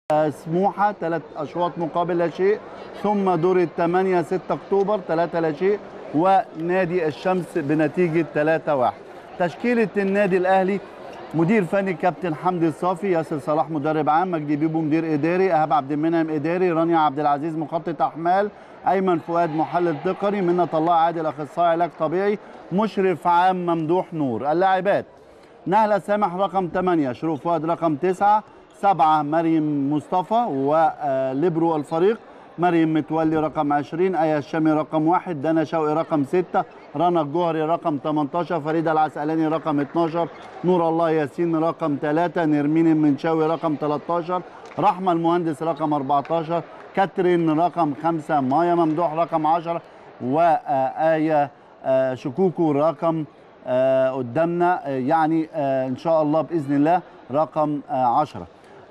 سموحه ثلاث اشواط مقابل لا شيء ثم دور الثمانيه 6 اكتوبر 3 لا شيء ونادي الشمس بنتيجه 3 1 تشكيله النادي الاهلي مدير فني كابتن حمدي الصافي ياسر صلاح مدرب عام مجدي بيبو مدير اداري ايهاب عبد المنعم اداري رانيا عبد العزيز مخطط احمال ايمن فؤاد محلل تقني منة الله عادل اخصائي علاج طبيعي مشرف عام ممدوح نور اللاعبات نهله سامح رقم 8 شروق فؤاد رقم 9 سبعة مريم مصطفى وليبرو الفريق مريم متولي رقم 20 آية الشامي رقم 1 دنا شوقي رقم 6 رنا الجوهري رقم 18 فريدة العسقلاني رقم 12 نور الله ياسين رقم 3 نرمين المنشاوي رقم 13 رحمة المهندس رقم 14 كاترين رقم 5 مايا ممدوح رقم 10 وآية شكوكو رقم آه قدامنا آه يعني آه ان شاء الله باذن الله رقم 10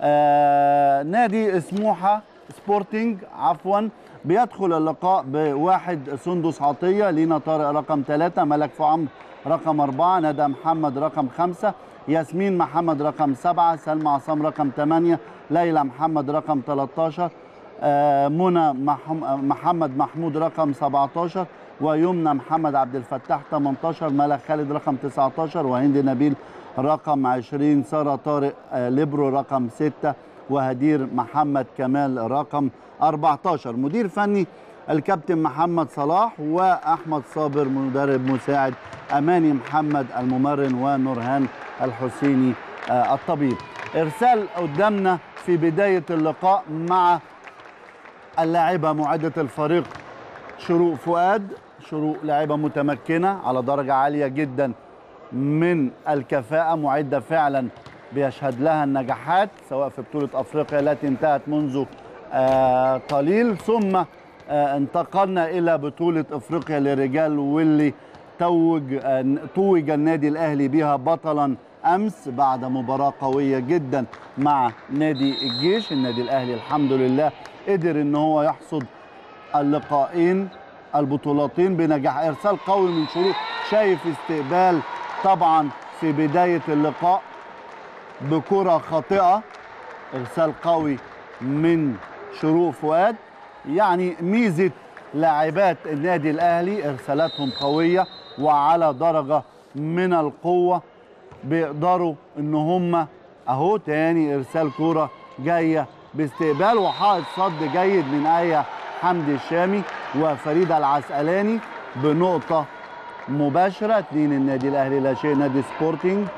نادي سموحه سبورتنج عفوا بيدخل اللقاء بواحد سندس عطيه لينا طارق رقم 3 ملك فعمر رقم 4 ندى محمد رقم 5 ياسمين محمد رقم 7 سلمى عصام رقم 8 ليلى محمد رقم 13 منى محمد محمود رقم 17 ويمنى محمد عبد الفتاح 18 ملك خالد رقم 19 وهند نبيل رقم 20 ساره طارق ليبرو رقم 6 وهدير محمد كمال رقم 14 مدير فني الكابتن محمد صلاح واحمد صابر مدرب مساعد اماني محمد الممرن ونورهان الحسيني الطبيب ارسال قدامنا في بدايه اللقاء مع اللاعبه معده الفريق شروق فؤاد شروق لاعبه متمكنه على درجه عاليه جدا من الكفاءه معده فعلا بيشهد لها النجاحات سواء في بطوله افريقيا التي انتهت منذ آه قليل ثم آه انتقلنا الى بطوله افريقيا للرجال واللي توج آه توج النادي الاهلي بها بطلا امس بعد مباراه قويه جدا مع نادي الجيش النادي الاهلي الحمد لله قدر ان هو يحصد اللقاءين البطولتين بنجاح ارسال قوي من شروق شايف استقبال طبعا في بدايه اللقاء بكره خاطئه ارسال قوي من شروق فؤاد يعني ميزه لاعبات النادي الاهلي ارسالاتهم قويه وعلى درجه من القوه بيقدروا ان هم اهو تاني ارسال كوره جايه باستقبال وحائط صد جيد من ايه حمدي الشامي وفريده العسقلاني بنقطه مباشره اتنين النادي الاهلي لا شيء نادي سبورتنج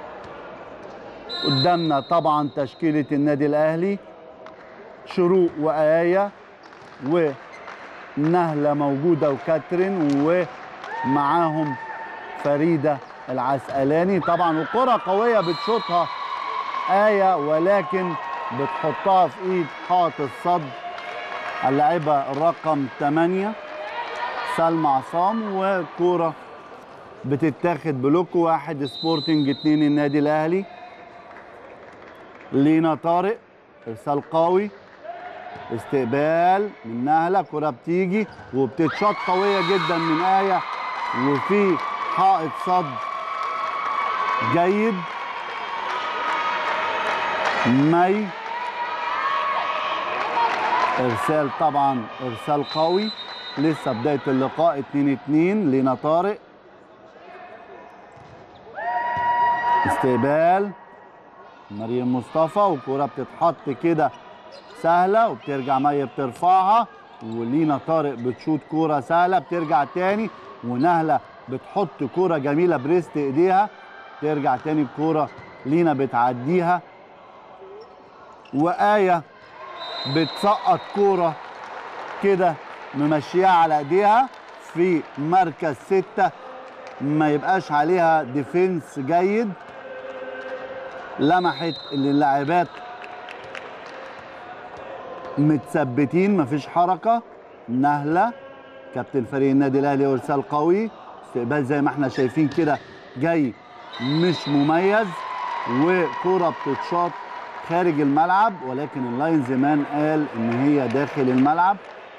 قدامنا طبعا تشكيله النادي الاهلي شروق وايه ونهله موجوده وكاترين ومعاهم فريده العسقلاني طبعا وكره قويه بتشوطها ايه ولكن بتحطها في ايد حائط الصد اللاعبه الرقم 8 سلمى عصام وكوره بتتاخد بلوك واحد سبورتنج اتنين النادي الاهلي لينا طارق ارسال قوي استقبال من نهله كره بتيجي وبتتشاط قويه جدا من ايه وفي حائط صد جيد مي ارسال طبعا ارسال قوي لسه بدايه اللقاء 2 2 لينا طارق استقبال مريم مصطفى وكوره بتتحط كده سهله وبترجع مي بترفعها ولينا طارق بتشوط كوره سهله بترجع تاني ونهله بتحط كوره جميله بريست ايديها ترجع تاني الكوره لينا بتعديها وآية بتسقط كورة كده ممشيها على ايديها في مركز ستة ما يبقاش عليها ديفنس جيد لمحت اللي اللاعبات متثبتين مفيش حركة نهلة كابتن فريق النادي الاهلي ارسال قوي استقبال زي ما احنا شايفين كده جاي مش مميز وكرة بتتشاط خارج الملعب ولكن اللاين زمان قال ان هي داخل الملعب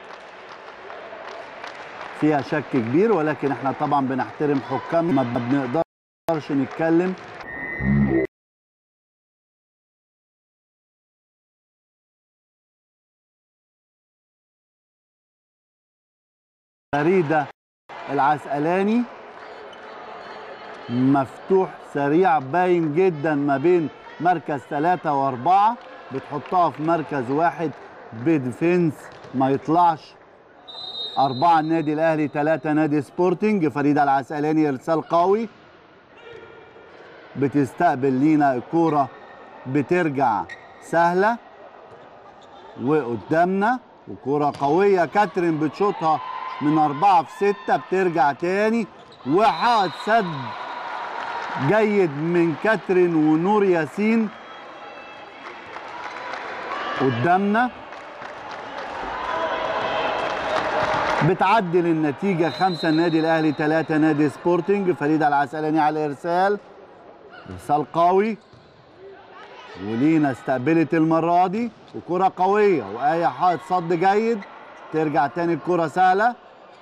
فيها شك كبير ولكن احنا طبعا بنحترم حكام ما بنقدرش نتكلم فريده العسقلاني مفتوح سريع باين جدا ما بين مركز ثلاثة وأربعة بتحطها في مركز واحد بديفنس ما يطلعش أربعة النادي الأهلي ثلاثة نادي سبورتنج فريدة العسقلاني إرسال قوي بتستقبل لينا الكورة بترجع سهلة وقدامنا وكرة قوية كاترين بتشوطها من أربعة في ستة بترجع تاني وحائط سد جيد من كاترين ونور ياسين قدامنا بتعدل النتيجة خمسة النادي الأهلي ثلاثة نادي سبورتنج فريدة العسلاني على الإرسال إرسال قوي ولينا استقبلت المرة دي وكرة قوية وآية حائط صد جيد ترجع تاني الكرة سهلة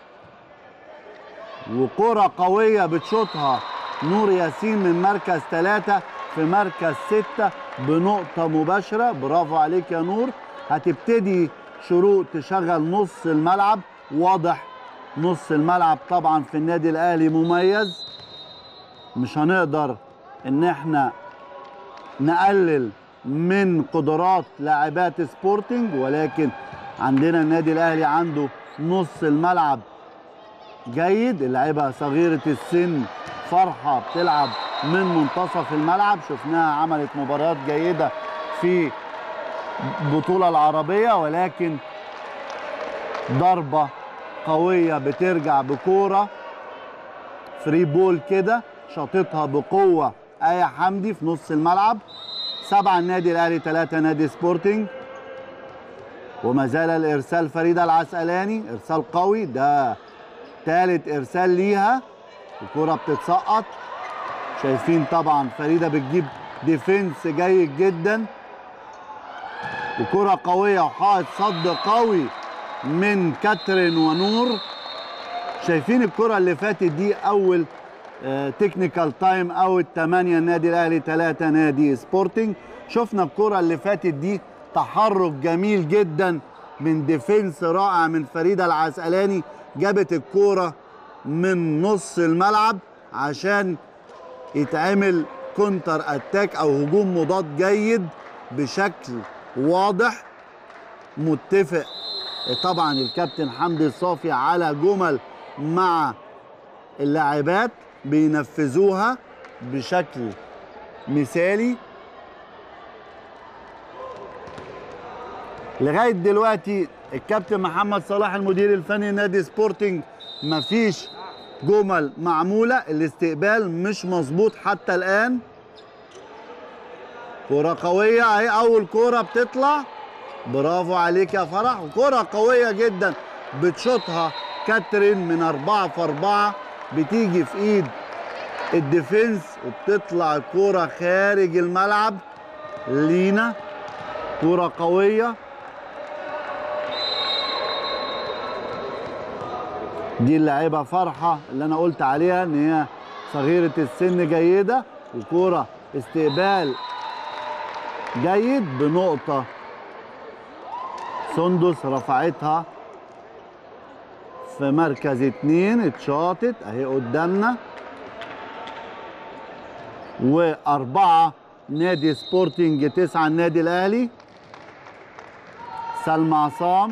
وكرة قوية بتشوطها نور ياسين من مركز ثلاثة في مركز ستة بنقطة مباشرة برافو عليك يا نور هتبتدي شروق تشغل نص الملعب واضح نص الملعب طبعا في النادي الأهلي مميز مش هنقدر ان احنا نقلل من قدرات لاعبات سبورتنج ولكن عندنا النادي الاهلي عنده نص الملعب جيد اللعيبه صغيره السن فرحه بتلعب من منتصف الملعب شفناها عملت مباريات جيده في البطوله العربيه ولكن ضربه قويه بترجع بكوره فري بول كده شاططها بقوه ايه حمدي في نص الملعب سبعة النادي الاهلي ثلاثة نادي سبورتنج وما زال الارسال فريده العسقلاني ارسال قوي ده ثالث ارسال ليها الكرة بتتسقط شايفين طبعا فريده بتجيب ديفنس جيد جدا وكرة قوية وحائط صد قوي من كاترين ونور شايفين الكرة اللي فاتت دي أول تكنيكال تايم اوت 8 النادي الاهلي 3 نادي سبورتنج شفنا الكره اللي فاتت دي تحرك جميل جدا من ديفنس رائع من فريده العسقلاني جابت الكوره من نص الملعب عشان يتعمل كونتر اتاك او هجوم مضاد جيد بشكل واضح متفق طبعا الكابتن حمدي الصافي على جمل مع اللاعبات بينفذوها بشكل مثالي لغايه دلوقتي الكابتن محمد صلاح المدير الفني نادي سبورتنج مفيش جمل معموله الاستقبال مش مظبوط حتى الان كرة قوية اهي أول كرة بتطلع برافو عليك يا فرح وكرة قوية جدا بتشوطها كاترين من أربعة في أربعة بتيجي في ايد الديفنس وبتطلع الكوره خارج الملعب لينا كوره قويه دي اللاعبه فرحه اللي انا قلت عليها ان هي صغيره السن جيده وكوره استقبال جيد بنقطه سندس رفعتها في مركز اتنين اتشاطت اهي قدامنا وأربعة نادي سبورتنج تسعة النادي الأهلي سلمى عصام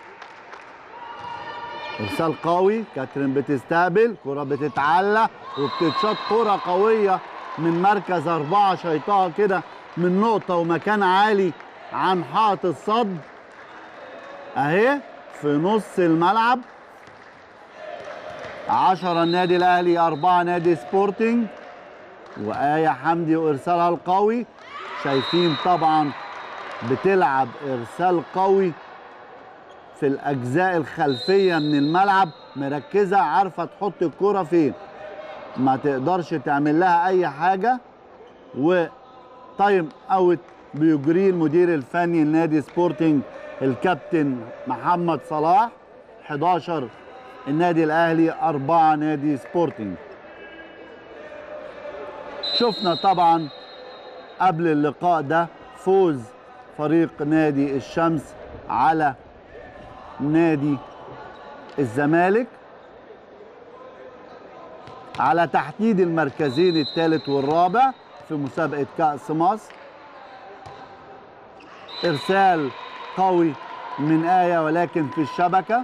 إرسال قوي كاترين بتستقبل كرة بتتعلق وبتتشاط كرة قوية من مركز أربعة شيطها كده من نقطة ومكان عالي عن حائط الصد أهي في نص الملعب عشرة النادي الأهلي أربعة نادي سبورتنج وآية حمدي وإرسالها القوي شايفين طبعا بتلعب إرسال قوي في الأجزاء الخلفية من الملعب مركزة عارفة تحط الكرة فين ما تقدرش تعمل لها أي حاجة وتايم أوت بيجريه المدير الفني لنادي سبورتنج الكابتن محمد صلاح 11 النادي الاهلي أربعة نادي سبورتنج شفنا طبعا قبل اللقاء ده فوز فريق نادي الشمس على نادي الزمالك على تحديد المركزين الثالث والرابع في مسابقة كأس مصر إرسال قوي من آية ولكن في الشبكة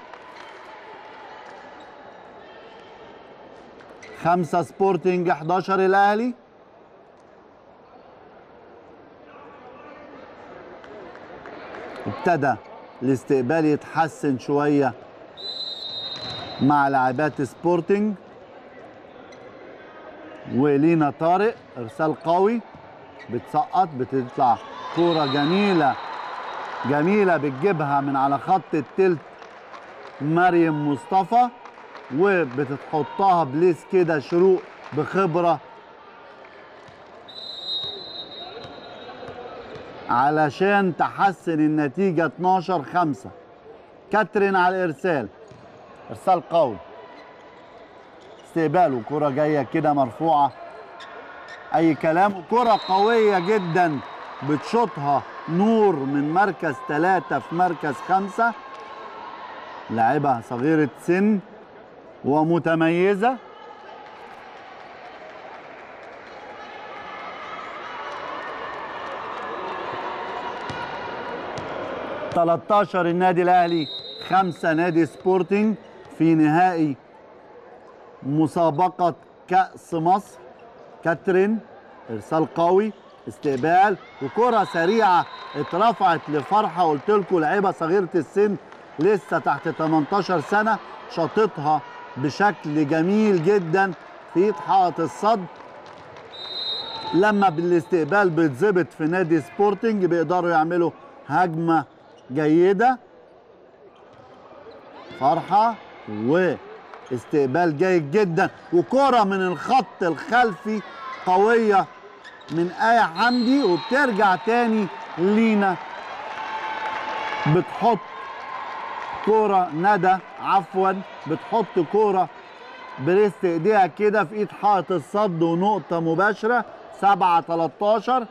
خمسة سبورتنج 11 الأهلي ابتدى الاستقبال يتحسن شوية مع لاعبات سبورتنج ولينا طارق ارسال قوي بتسقط بتطلع كوره جميله جميله بتجيبها من على خط التلت مريم مصطفى وبتحطها بليس كده شروق بخبره علشان تحسن النتيجه 12 5 كاترين على الارسال ارسال قوي استقبال وكرة جاية كده مرفوعة أي كلام وكرة قوية جدا بتشوطها نور من مركز ثلاثة في مركز خمسة لاعبة صغيرة سن ومتميزة تلتاشر النادي الأهلي خمسة نادي سبورتنج في نهائي مسابقة كأس مصر كاترين إرسال قوي استقبال وكرة سريعة اترفعت لفرحة قلت لكم لعيبة صغيرة السن لسه تحت 18 سنة شاطتها بشكل جميل جدا في حائط الصد لما بالاستقبال بيتظبط في نادي سبورتنج بيقدروا يعملوا هجمة جيدة فرحة و استقبال جيد جدا وكرة من الخط الخلفي قوية من آية حمدي وبترجع تاني لينا بتحط كرة ندى عفوا بتحط كرة بريست ايديها كده في ايد حائط الصد ونقطة مباشرة 7 13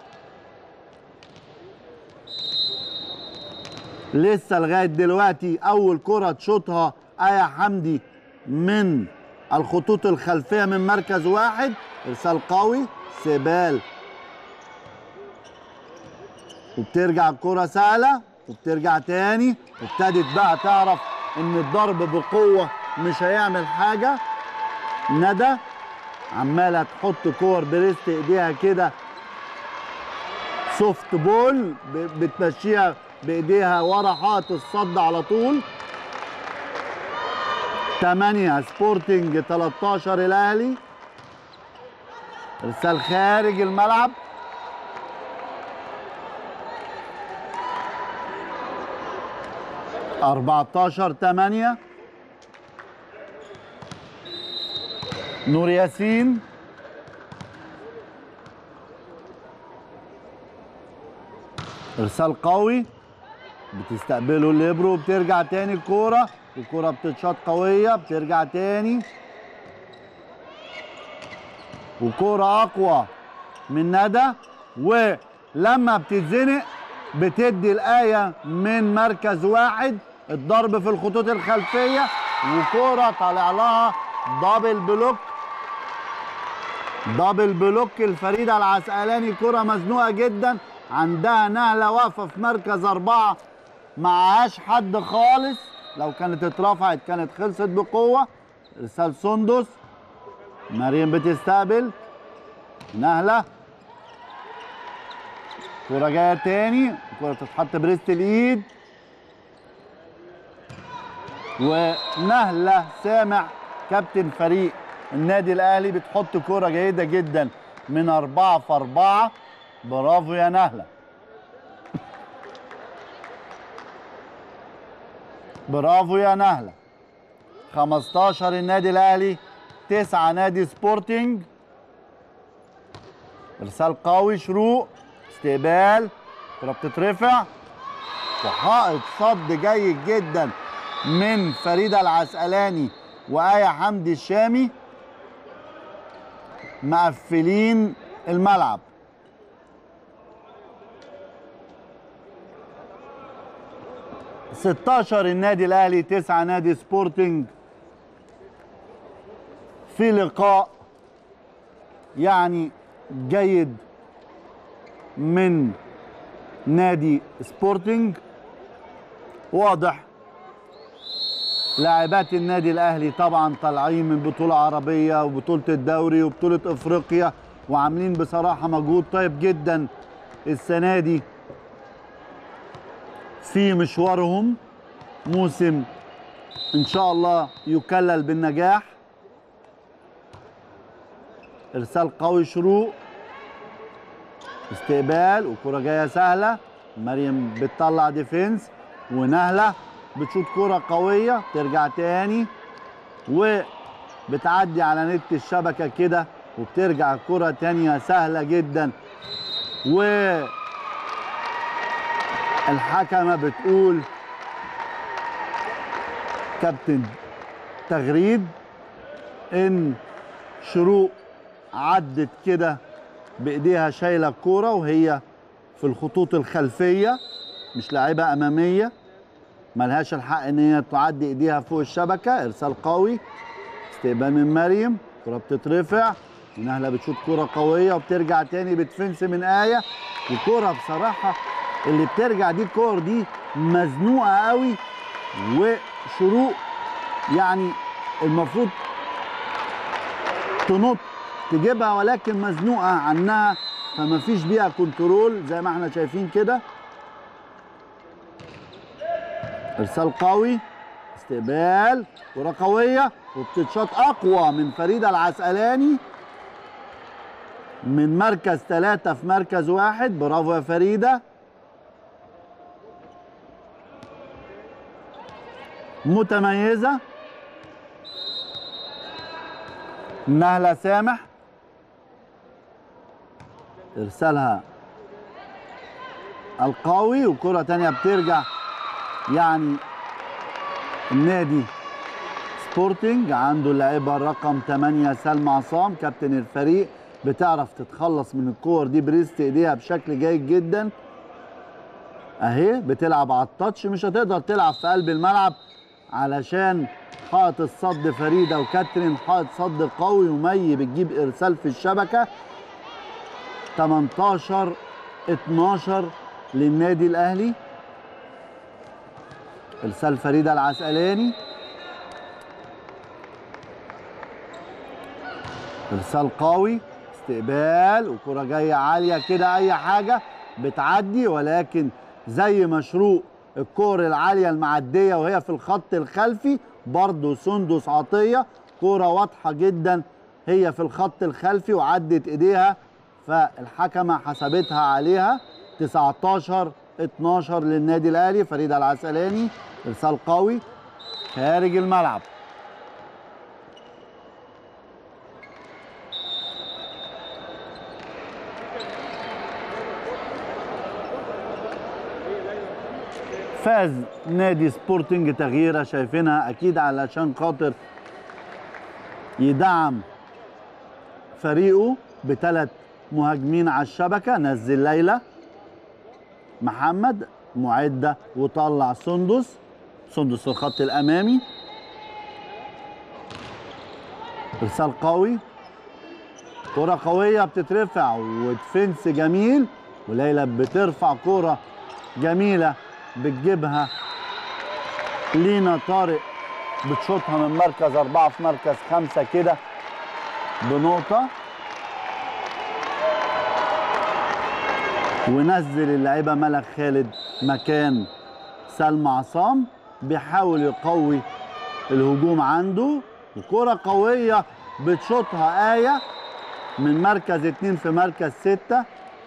لسه لغاية دلوقتي أول كرة تشوطها آية حمدي من الخطوط الخلفية من مركز واحد إرسال قوي سبال وبترجع الكرة سهلة وبترجع تاني ابتدت بقى تعرف ان الضرب بقوة مش هيعمل حاجة ندى عمالة تحط كور بريست ايديها كده سوفت بول ب- بتمشيها بايديها ورا حائط الصد على طول 8 سبورتنج 13 الاهلي ارسال خارج الملعب أربعتاشر تمانية نور ياسين إرسال قوي بتستقبله الليبرو وبترجع تاني الكورة الكورة بتتشاط قوية بترجع تاني وكورة أقوى من ندى ولما بتتزنق بتدي الآية من مركز واحد الضرب في الخطوط الخلفية وكورة طالع لها دبل بلوك دبل بلوك الفريدة العسقلاني كرة مزنوقة جدا عندها نهلة واقفة في مركز أربعة معهاش حد خالص لو كانت اترفعت كانت خلصت بقوة إرسال سندس مريم بتستقبل نهلة كرة جاية تاني كرة تتحط بريست الإيد ونهلة سامع كابتن فريق النادي الأهلي بتحط كرة جيدة جدا من أربعة في أربعة برافو يا نهلة برافو يا نهلة 15 النادي الأهلي 9 نادي سبورتنج إرسال قوي شروق استقبال كرة بتترفع وحائط صد جيد جدا من فريدة العسقلاني وآية حمدي الشامي مقفلين الملعب ستاشر النادي الأهلي تسعة نادي سبورتنج في لقاء يعني جيد من نادي سبورتنج واضح لاعبات النادي الاهلي طبعا طالعين من بطوله عربيه وبطوله الدوري وبطوله افريقيا وعاملين بصراحه مجهود طيب جدا السنه دي في مشوارهم موسم ان شاء الله يكلل بالنجاح ارسال قوي شروق استقبال وكره جايه سهله مريم بتطلع ديفنس ونهله بتشوط كره قويه ترجع تاني وبتعدي على نت الشبكه كده وبترجع الكره تانيه سهله جدا و الحكمه بتقول كابتن تغريد ان شروق عدت كده بايديها شايله الكوره وهي في الخطوط الخلفيه مش لاعيبه اماميه ملهاش الحق ان هي تعدي ايديها فوق الشبكه ارسال قوي استقبال من مريم كره بتترفع ونهله بتشوط كره قويه وبترجع تاني بتفنس من ايه وكره بصراحه اللي بترجع دي الكور دي مزنوقه قوي وشروق يعني المفروض تنط تجيبها ولكن مزنوقه عنها فما فيش بيها كنترول زي ما احنا شايفين كده ارسال قوي استقبال كره قويه وبتتشاط اقوى من فريده العسقلاني من مركز ثلاثة في مركز واحد برافو يا فريدة متميزة نهلة سامح ارسالها القوي وكرة تانية بترجع يعني النادي سبورتنج عنده اللاعبة رقم 8 سلمى عصام كابتن الفريق بتعرف تتخلص من الكور دي بريست ايديها بشكل جيد جدا اهي بتلعب على التاتش مش هتقدر تلعب في قلب الملعب علشان حائط الصد فريده وكاترين حائط صد قوي ومي بتجيب ارسال في الشبكه 18 12 للنادي الاهلي ارسال فريده العسقلاني ارسال قوي استقبال وكره جايه عاليه كده اي حاجه بتعدي ولكن زي مشروق الكور العاليه المعديه وهي في الخط الخلفي برضه سندس عطيه كوره واضحه جدا هي في الخط الخلفي وعدت ايديها فالحكمه حسبتها عليها 19 12 للنادي الاهلي فريده العسلاني ارسال قوي خارج الملعب فاز نادي سبورتنج تغييره شايفينها اكيد علشان خاطر يدعم فريقه بثلاث مهاجمين على الشبكه نزل ليلى محمد معده وطلع سندس سندس في الخط الامامي ارسال قوي كرة قوية بتترفع ودفنس جميل وليلى بترفع كرة جميلة بتجيبها لينا طارق بتشوطها من مركز أربعة في مركز خمسة كده بنقطة ونزل اللعيبة ملك خالد مكان سلمى عصام بيحاول يقوي الهجوم عنده وكرة قوية بتشوطها آية من مركز اتنين في مركز ستة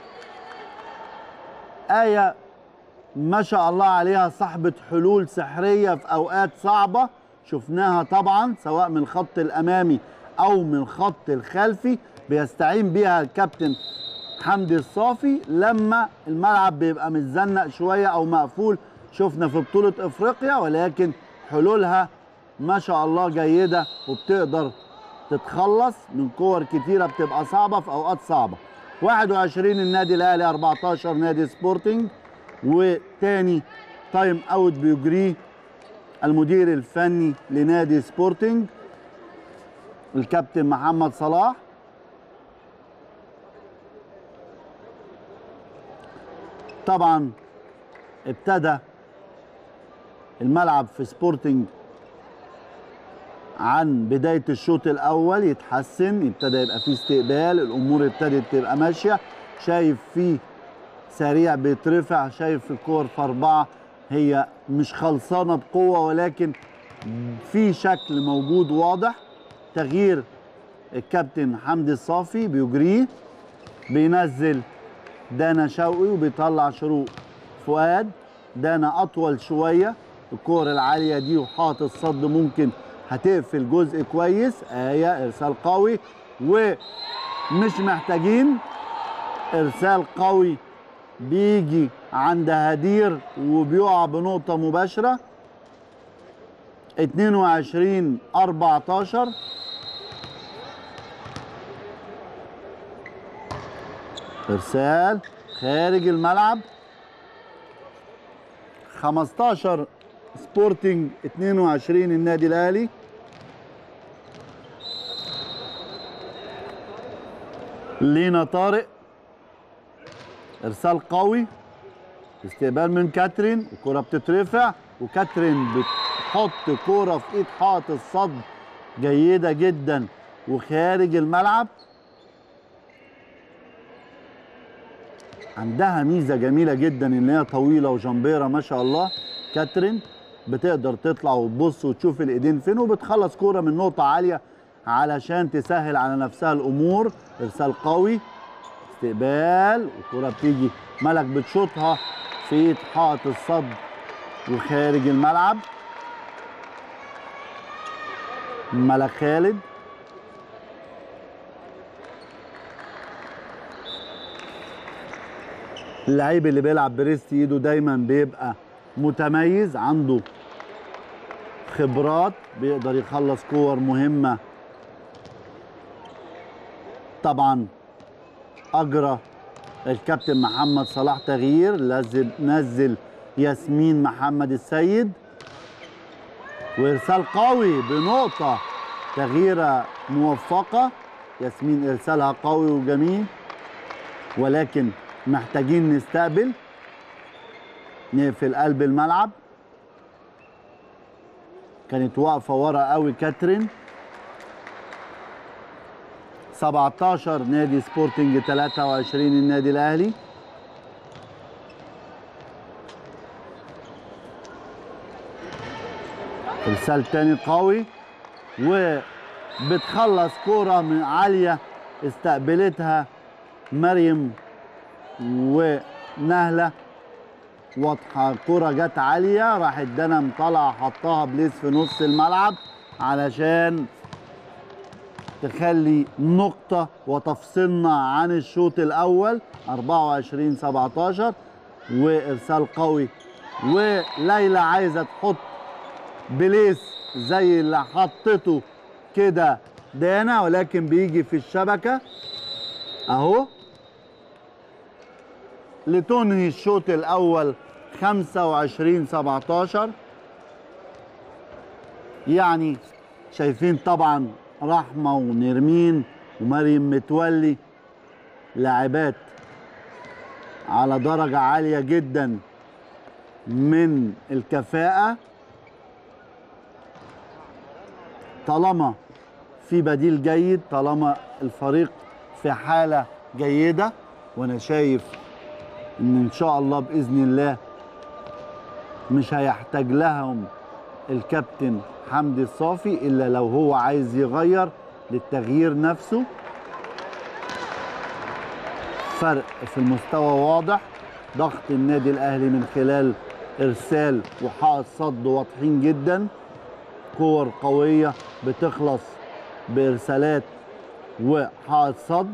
آية ما شاء الله عليها صاحبة حلول سحرية في أوقات صعبة شفناها طبعا سواء من الخط الأمامي أو من الخط الخلفي بيستعين بيها الكابتن حمدي الصافي لما الملعب بيبقى متزنق شوية أو مقفول شفنا في بطولة إفريقيا ولكن حلولها ما شاء الله جيدة وبتقدر تتخلص من كور كتيرة بتبقى صعبة في أوقات صعبة 21 النادي الأهلي 14 نادي سبورتنج وتاني تايم اوت بيجريه المدير الفني لنادي سبورتنج الكابتن محمد صلاح طبعا ابتدى الملعب في سبورتنج عن بداية الشوط الأول يتحسن ابتدى يبقى فيه استقبال الأمور ابتدت تبقى ماشية شايف فيه سريع بيترفع شايف الكور في أربعة هي مش خلصانة بقوة ولكن في شكل موجود واضح تغيير الكابتن حمدي الصافي بيجريه بينزل دانا شوقي وبيطلع شروق فؤاد دانا اطول شويه الكور العاليه دي وحاطط صد ممكن هتقفل جزء كويس ايه ارسال قوي ومش محتاجين ارسال قوي بيجي عند هدير وبيقع بنقطه مباشره 22 14 ارسال خارج الملعب 15 سبورتنج 22 النادي الاهلي لينا طارق ارسال قوي استقبال من كاترين الكرة بتترفع وكاترين بتحط كرة في ايد حائط الصد جيدة جدا وخارج الملعب عندها ميزه جميله جدا ان هي طويله وجمبيره ما شاء الله كاترين بتقدر تطلع وتبص وتشوف الايدين فين وبتخلص كوره من نقطه عاليه علشان تسهل على نفسها الامور ارسال قوي استقبال والكوره بتيجي ملك بتشوطها في ايد حائط الصد وخارج الملعب ملك خالد اللعيب اللي بيلعب بريست ايده دايما بيبقى متميز عنده خبرات بيقدر يخلص كور مهمة طبعا أجرى الكابتن محمد صلاح تغيير نزل نزل ياسمين محمد السيد وإرسال قوي بنقطة تغييرة موفقة ياسمين إرسالها قوي وجميل ولكن محتاجين نستقبل نقفل قلب الملعب كانت واقفه ورا قوي كاترين 17 نادي سبورتنج 23 النادي الاهلي ارسال تاني قوي وبتخلص كوره من عاليه استقبلتها مريم ونهله واضحه الكره جت عاليه راحت دنا مطلع حطها بليس في نص الملعب علشان تخلي نقطة وتفصلنا عن الشوط الأول 24 17 وإرسال قوي وليلى عايزة تحط بليس زي اللي حطته كده دانا ولكن بيجي في الشبكة أهو لتنهي الشوط الاول 25 17 يعني شايفين طبعا رحمه ونرمين ومريم متولي لاعبات على درجه عاليه جدا من الكفاءه طالما في بديل جيد طالما الفريق في حاله جيده وانا شايف ان ان شاء الله باذن الله مش هيحتاج لهم الكابتن حمدي الصافي الا لو هو عايز يغير للتغيير نفسه فرق في المستوى واضح ضغط النادي الاهلي من خلال ارسال وحائط صد واضحين جدا كور قويه بتخلص بارسالات وحائط صد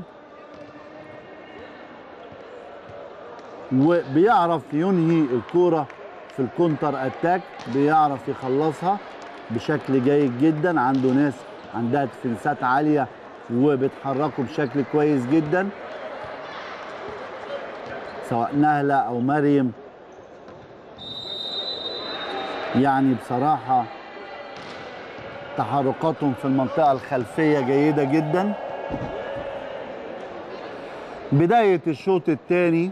وبيعرف ينهي الكوره في الكونتر اتاك بيعرف يخلصها بشكل جيد جدا عنده ناس عندها ديفنسات عاليه وبيتحركوا بشكل كويس جدا سواء نهله او مريم يعني بصراحه تحركاتهم في المنطقة الخلفية جيدة جدا بداية الشوط الثاني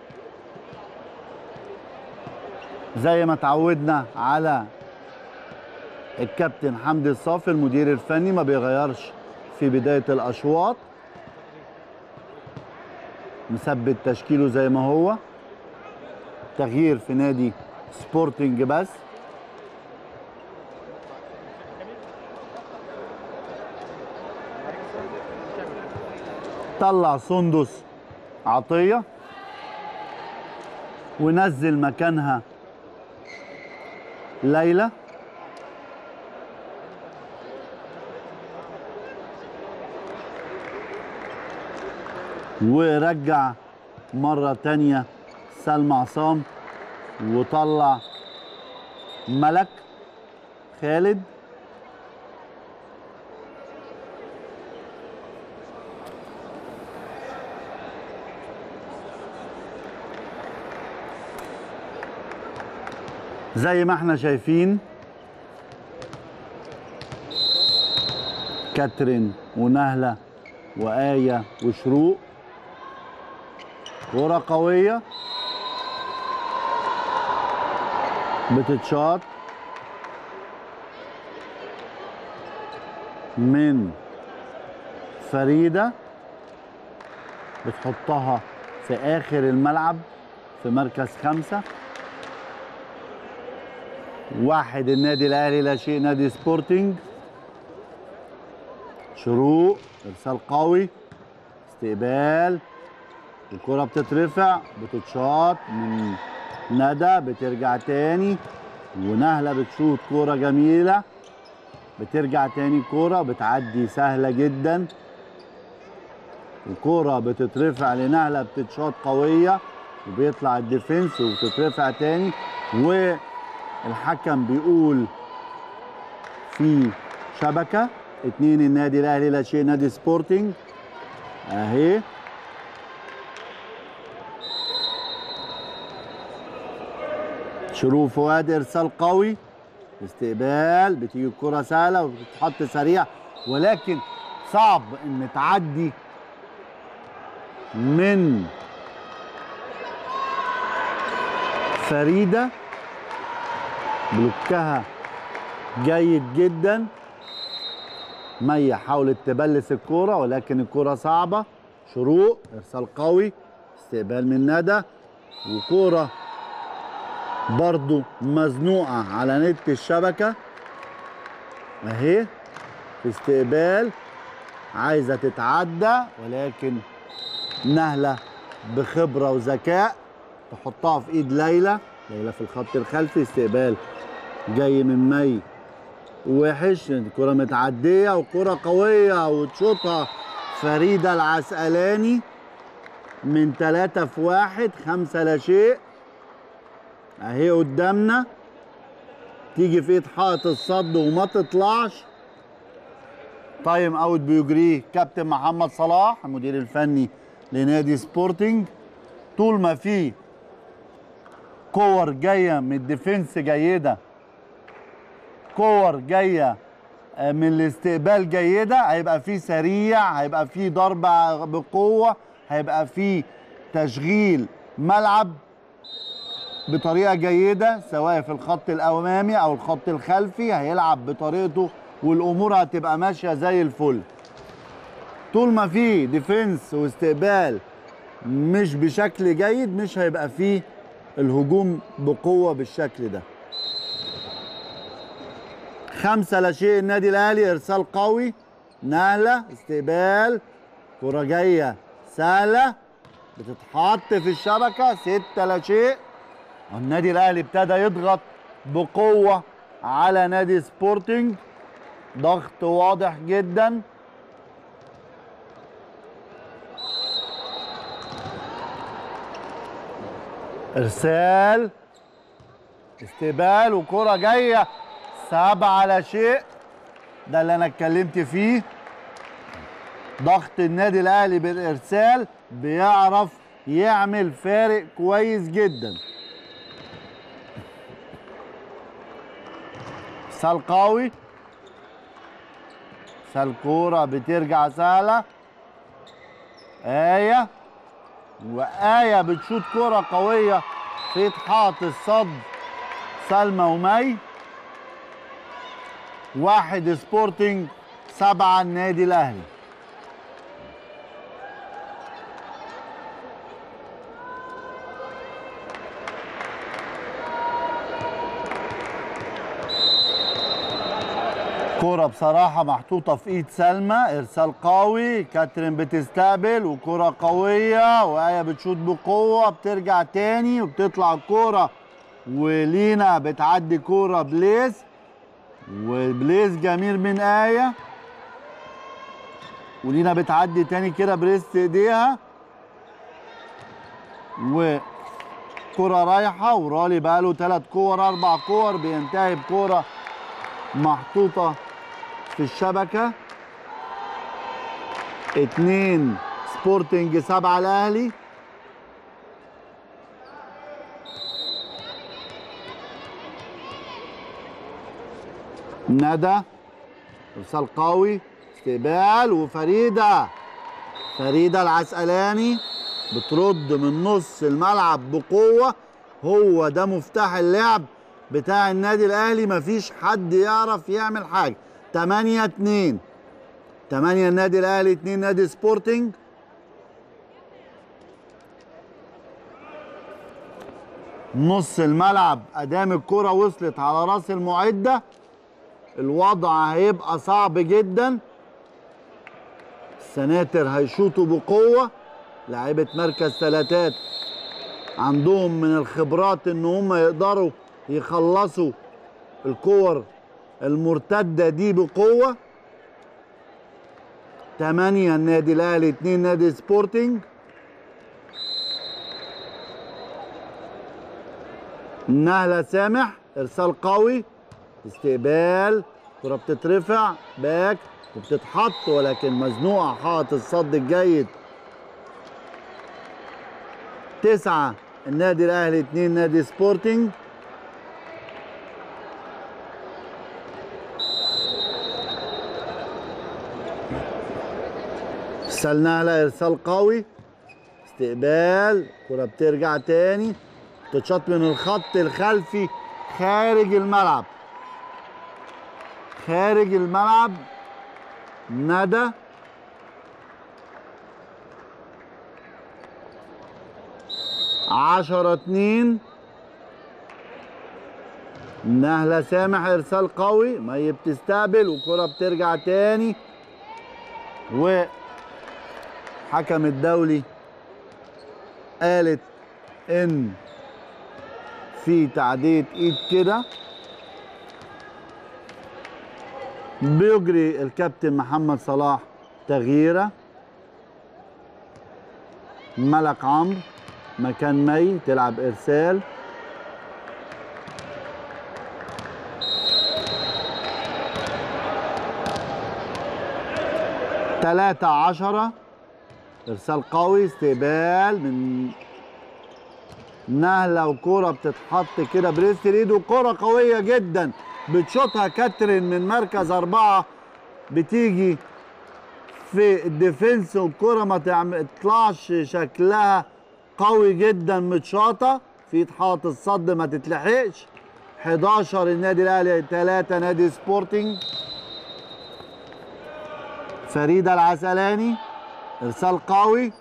زي ما تعودنا على الكابتن حمدي الصافي المدير الفني ما بيغيرش في بداية الأشواط مثبت تشكيله زي ما هو تغيير في نادي سبورتنج بس طلع سندس عطية ونزل مكانها ليلى ورجع مرة تانية سلمى عصام وطلع ملك خالد زي ما احنا شايفين كاترين ونهلة وآية وشروق كرة قوية بتتشاط من فريدة بتحطها في آخر الملعب في مركز خمسة واحد النادي الأهلي لا شيء نادي سبورتنج شروق إرسال قوي استقبال الكرة بتترفع بتتشاط من ندى بترجع تاني ونهلة بتشوط كرة جميلة بترجع تاني كرة بتعدي سهلة جدا الكرة بتترفع لنهلة بتتشاط قوية وبيطلع الديفنس وبتترفع تاني والحكم بيقول في شبكة اتنين النادي الاهلي لا شيء نادي سبورتنج اهي شروق فؤاد ارسال قوي استقبال بتيجي الكرة سهلة وبتتحط سريع ولكن صعب ان تعدي من فريدة بلوكها جيد جدا مية حاولت تبلس الكرة ولكن الكرة صعبة شروق ارسال قوي استقبال من ندى وكرة برضو مزنوقة على نت الشبكة اهي في استقبال عايزة تتعدى ولكن نهلة بخبرة وذكاء تحطها في ايد ليلى ليلى في الخط الخلفي استقبال جاي من مي وحش الكرة متعدية وكرة قوية وتشوطها فريدة العسقلاني من ثلاثة في واحد خمسة لا شيء اهي قدامنا تيجي في ايد حائط الصد وما تطلعش تايم اوت بيجريه كابتن محمد صلاح المدير الفني لنادي سبورتنج طول ما في كور جايه من الديفنس جيده كور جايه من الاستقبال جيده هيبقى في سريع هيبقى في ضربه بقوه هيبقى في تشغيل ملعب بطريقه جيده سواء في الخط الامامي او الخط الخلفي هيلعب بطريقته والامور هتبقى ماشيه زي الفل طول ما في ديفنس واستقبال مش بشكل جيد مش هيبقى فيه الهجوم بقوه بالشكل ده خمسة لا شيء النادي الاهلي ارسال قوي نهله استقبال كرة جايه سهله بتتحط في الشبكه ستة لا شيء النادي الاهلي ابتدى يضغط بقوه على نادي سبورتنج ضغط واضح جدا ارسال استقبال وكرة جاية سبعة لا شيء ده اللي انا اتكلمت فيه ضغط النادي الاهلي بالارسال بيعرف يعمل فارق كويس جدا ارسال قوي ارسال كوره بترجع سهله ايه وايه بتشوط كوره قويه في حائط الصد سلمى ومي واحد سبورتنج سبعة النادي الأهلي كرة بصراحة محطوطة في ايد سلمى ارسال قوي كاترين بتستقبل وكرة قوية وآية بتشوط بقوة بترجع تاني وبتطلع الكرة ولينا بتعدي كرة بليس وبليس جميل من آية ولينا بتعدي تاني كده بريست ايديها وكرة رايحة ورالي بقاله ثلاث كور أربع كور بينتهي بكرة محطوطة في الشبكة اتنين سبورتنج سبعة الأهلي ندى ارسال قوي استقبال وفريده فريده العسقلاني بترد من نص الملعب بقوه هو ده مفتاح اللعب بتاع النادي الاهلي مفيش حد يعرف يعمل حاجه 8 2 8 النادي الاهلي 2 نادي سبورتنج نص الملعب ادام الكره وصلت على راس المعده الوضع هيبقى صعب جدا السناتر هيشوطوا بقوه لاعيبه مركز ثلاثات عندهم من الخبرات ان هم يقدروا يخلصوا الكور المرتده دي بقوه 8 النادي الاهلي 2 نادي سبورتنج نهله سامح ارسال قوي استقبال كرة بتترفع باك وبتتحط ولكن مزنوقة حائط الصد الجيد تسعة النادي الأهلي اتنين نادي سبورتنج ارسلنا لها ارسال قوي استقبال كرة بترجع تاني تتشاط من الخط الخلفي خارج الملعب خارج الملعب ندى عشرة اتنين نهلة سامح ارسال قوي مي بتستقبل وكرة بترجع تاني وحكم الدولي قالت ان في تعدية ايد كده بيجري الكابتن محمد صلاح تغييره ملك عمرو مكان مي تلعب ارسال تلاتة عشرة ارسال قوي استقبال من نهلة وكرة بتتحط كده بريست ايد وكرة قوية جدا بتشوطها كاترين من مركز أربعة بتيجي في الديفنس والكرة ما تعم- تطلعش شكلها قوي جدا متشاطة في حائط الصد ما تتلحقش 11 النادي الاهلي 3 نادي سبورتنج فريدة العسلاني ارسال قوي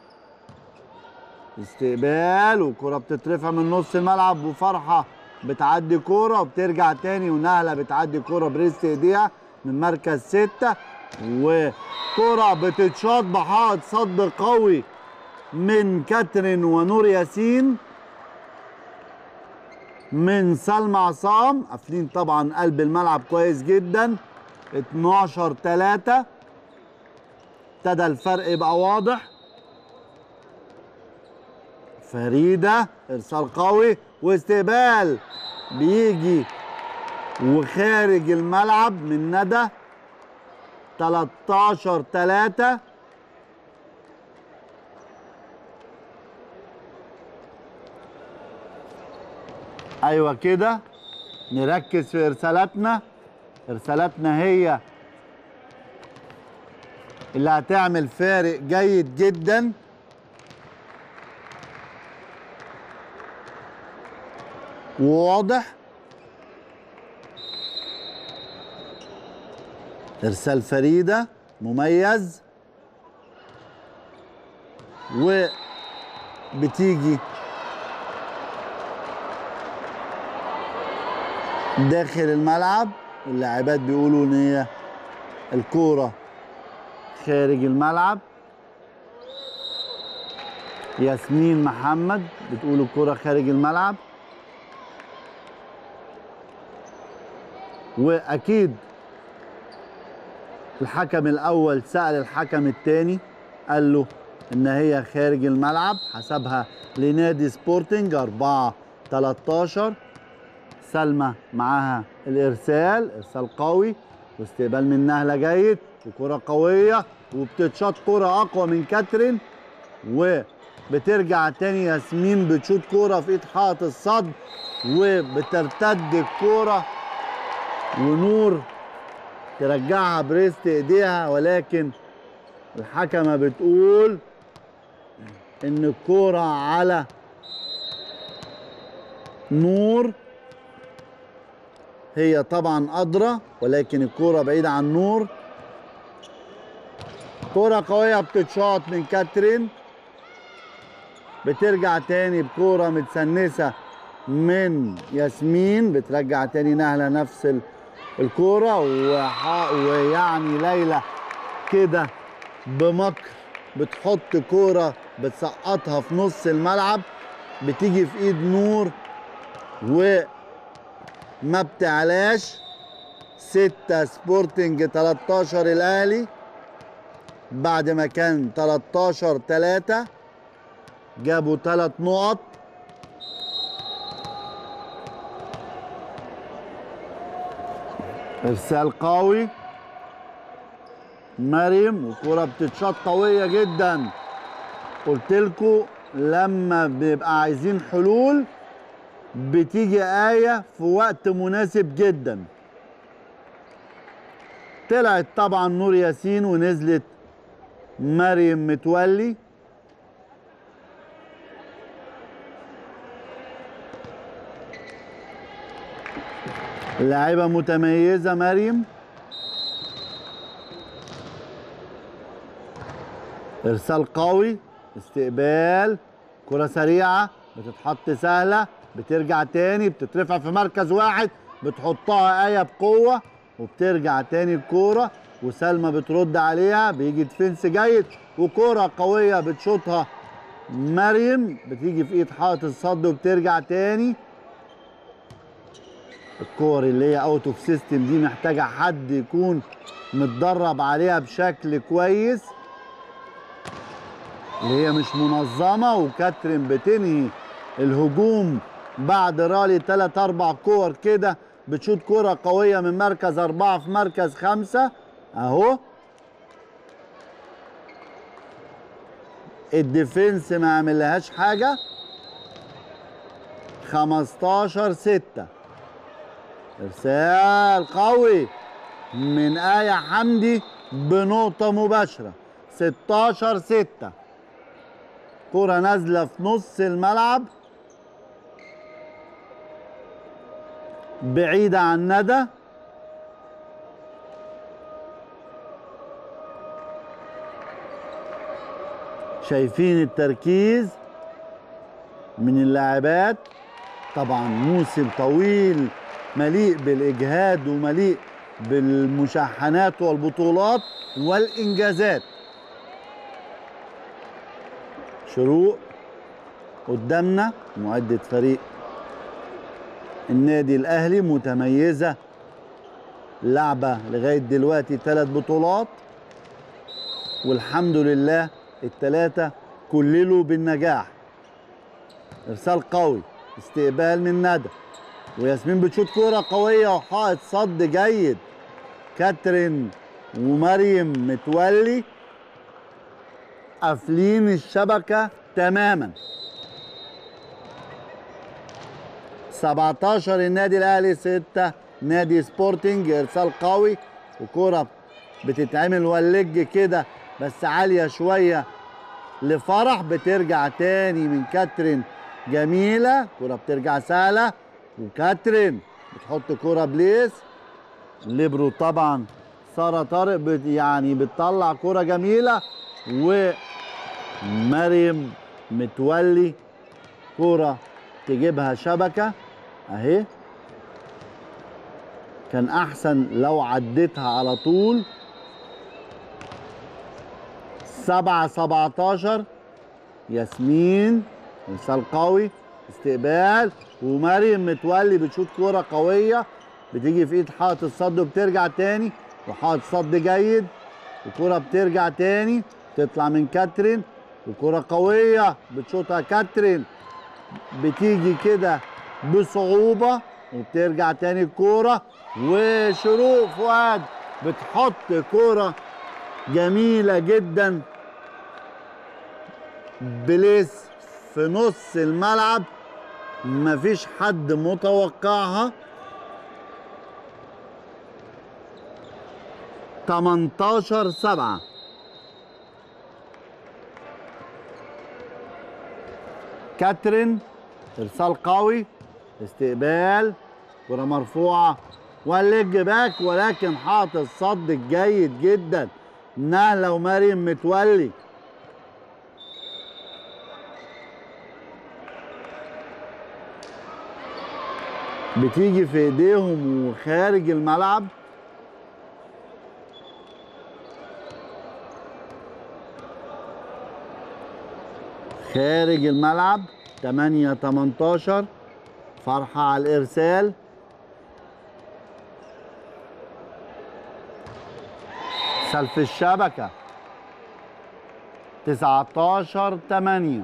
استقبال وكرة بتترفع من نص الملعب وفرحة بتعدي كورة وبترجع تاني ونهلة بتعدي كورة بريست ايديها من مركز ستة وكرة بتتشاط بحائط صد قوي من كاترين ونور ياسين من سلمى عصام قافلين طبعا قلب الملعب كويس جدا 12 3 ابتدى الفرق يبقى واضح فريدة ارسال قوي واستقبال بيجي وخارج الملعب من ندى 13 3 ايوه كده نركز في ارسالاتنا ارسالاتنا هي اللي هتعمل فارق جيد جدا وواضح ارسال فريده مميز وبتيجي داخل الملعب اللاعبات بيقولوا ان هي الكوره خارج الملعب ياسمين محمد بتقول الكوره خارج الملعب واكيد الحكم الاول سال الحكم الثاني قال له ان هي خارج الملعب حسبها لنادي سبورتنج 4 13 سلمى معاها الارسال ارسال قوي واستقبال من نهله جيد وكره قويه وبتتشاط كره اقوى من كاترين وبترجع تاني ياسمين بتشوط كوره في ايد حائط الصد وبترتد الكوره ونور ترجعها بريست ايديها ولكن الحكمه بتقول ان الكوره على نور هي طبعا ادرى ولكن الكوره بعيده عن نور كوره قويه بتتشاط من كاترين بترجع تاني بكوره متسنسه من ياسمين بترجع تاني نهله نفس ال- الكوره وح- ويعني ليلى كده بمكر بتحط كوره بتسقطها في نص الملعب بتيجي في ايد نور وما بتعلاش ستة سبورتنج 13 الاهلي بعد ما كان 13 3 جابوا ثلاث نقط ارسال قوي مريم وكرة بتتشاط قوية جدا قلت لكم لما بيبقى عايزين حلول بتيجي آية في وقت مناسب جدا طلعت طبعا نور ياسين ونزلت مريم متولي لاعبة متميزة مريم ارسال قوي استقبال كرة سريعة بتتحط سهلة بترجع تاني بتترفع في مركز واحد بتحطها آية بقوة وبترجع تاني الكورة وسلمى بترد عليها بيجي ديفنس جيد وكرة قوية بتشوطها مريم بتيجي في ايد حائط الصد وبترجع تاني الكور اللي هي اوت اوف سيستم دي محتاجه حد يكون متدرب عليها بشكل كويس اللي هي مش منظمه وكاترين بتنهي الهجوم بعد رالي 3 4 كور كده بتشوط كرة قوية من مركز أربعة في مركز خمسة أهو الديفنس ما عملهاش حاجة 15 6 ارسال قوي من آية حمدي بنقطة مباشرة 16 6 كرة نازلة في نص الملعب بعيدة عن ندى شايفين التركيز من اللاعبات طبعا موسم طويل مليء بالاجهاد ومليء بالمشاحنات والبطولات والانجازات شروق قدامنا معدة فريق النادي الاهلي متميزه لعبه لغايه دلوقتي ثلاث بطولات والحمد لله الثلاثه كللوا بالنجاح ارسال قوي استقبال من ندى وياسمين بتشوط كوره قويه وحائط صد جيد كاترين ومريم متولي قافلين الشبكه تماما 17 النادي الاهلي 6 نادي سبورتنج ارسال قوي وكوره بتتعمل واللج كده بس عاليه شويه لفرح بترجع تاني من كاترين جميله كره بترجع سهله وكاترين بتحط كره بليس ليبرو طبعا ساره طارق بت يعني بتطلع كره جميله ومريم متولي كره تجيبها شبكه اهي كان احسن لو عديتها على طول سبعة سبعتاشر ياسمين ارسال قوي استقبال ومريم متولي بتشوط كوره قويه بتيجي في ايد حائط الصد وبترجع تاني وحائط صد جيد وكرة بترجع تاني تطلع من كاترين وكرة قوية بتشوطها كاترين بتيجي كده بصعوبة وبترجع تاني الكورة وشروق فؤاد بتحط كورة جميلة جدا بليس في نص الملعب مفيش حد متوقعها 18 7 كاترين ارسال قوي استقبال كرة مرفوعة والليج باك ولكن حاط الصد جيد جدا نهلة ومريم متولي بتيجي في ايديهم وخارج الملعب خارج الملعب 8 18 فرحة على الإرسال سلف الشبكة 19 8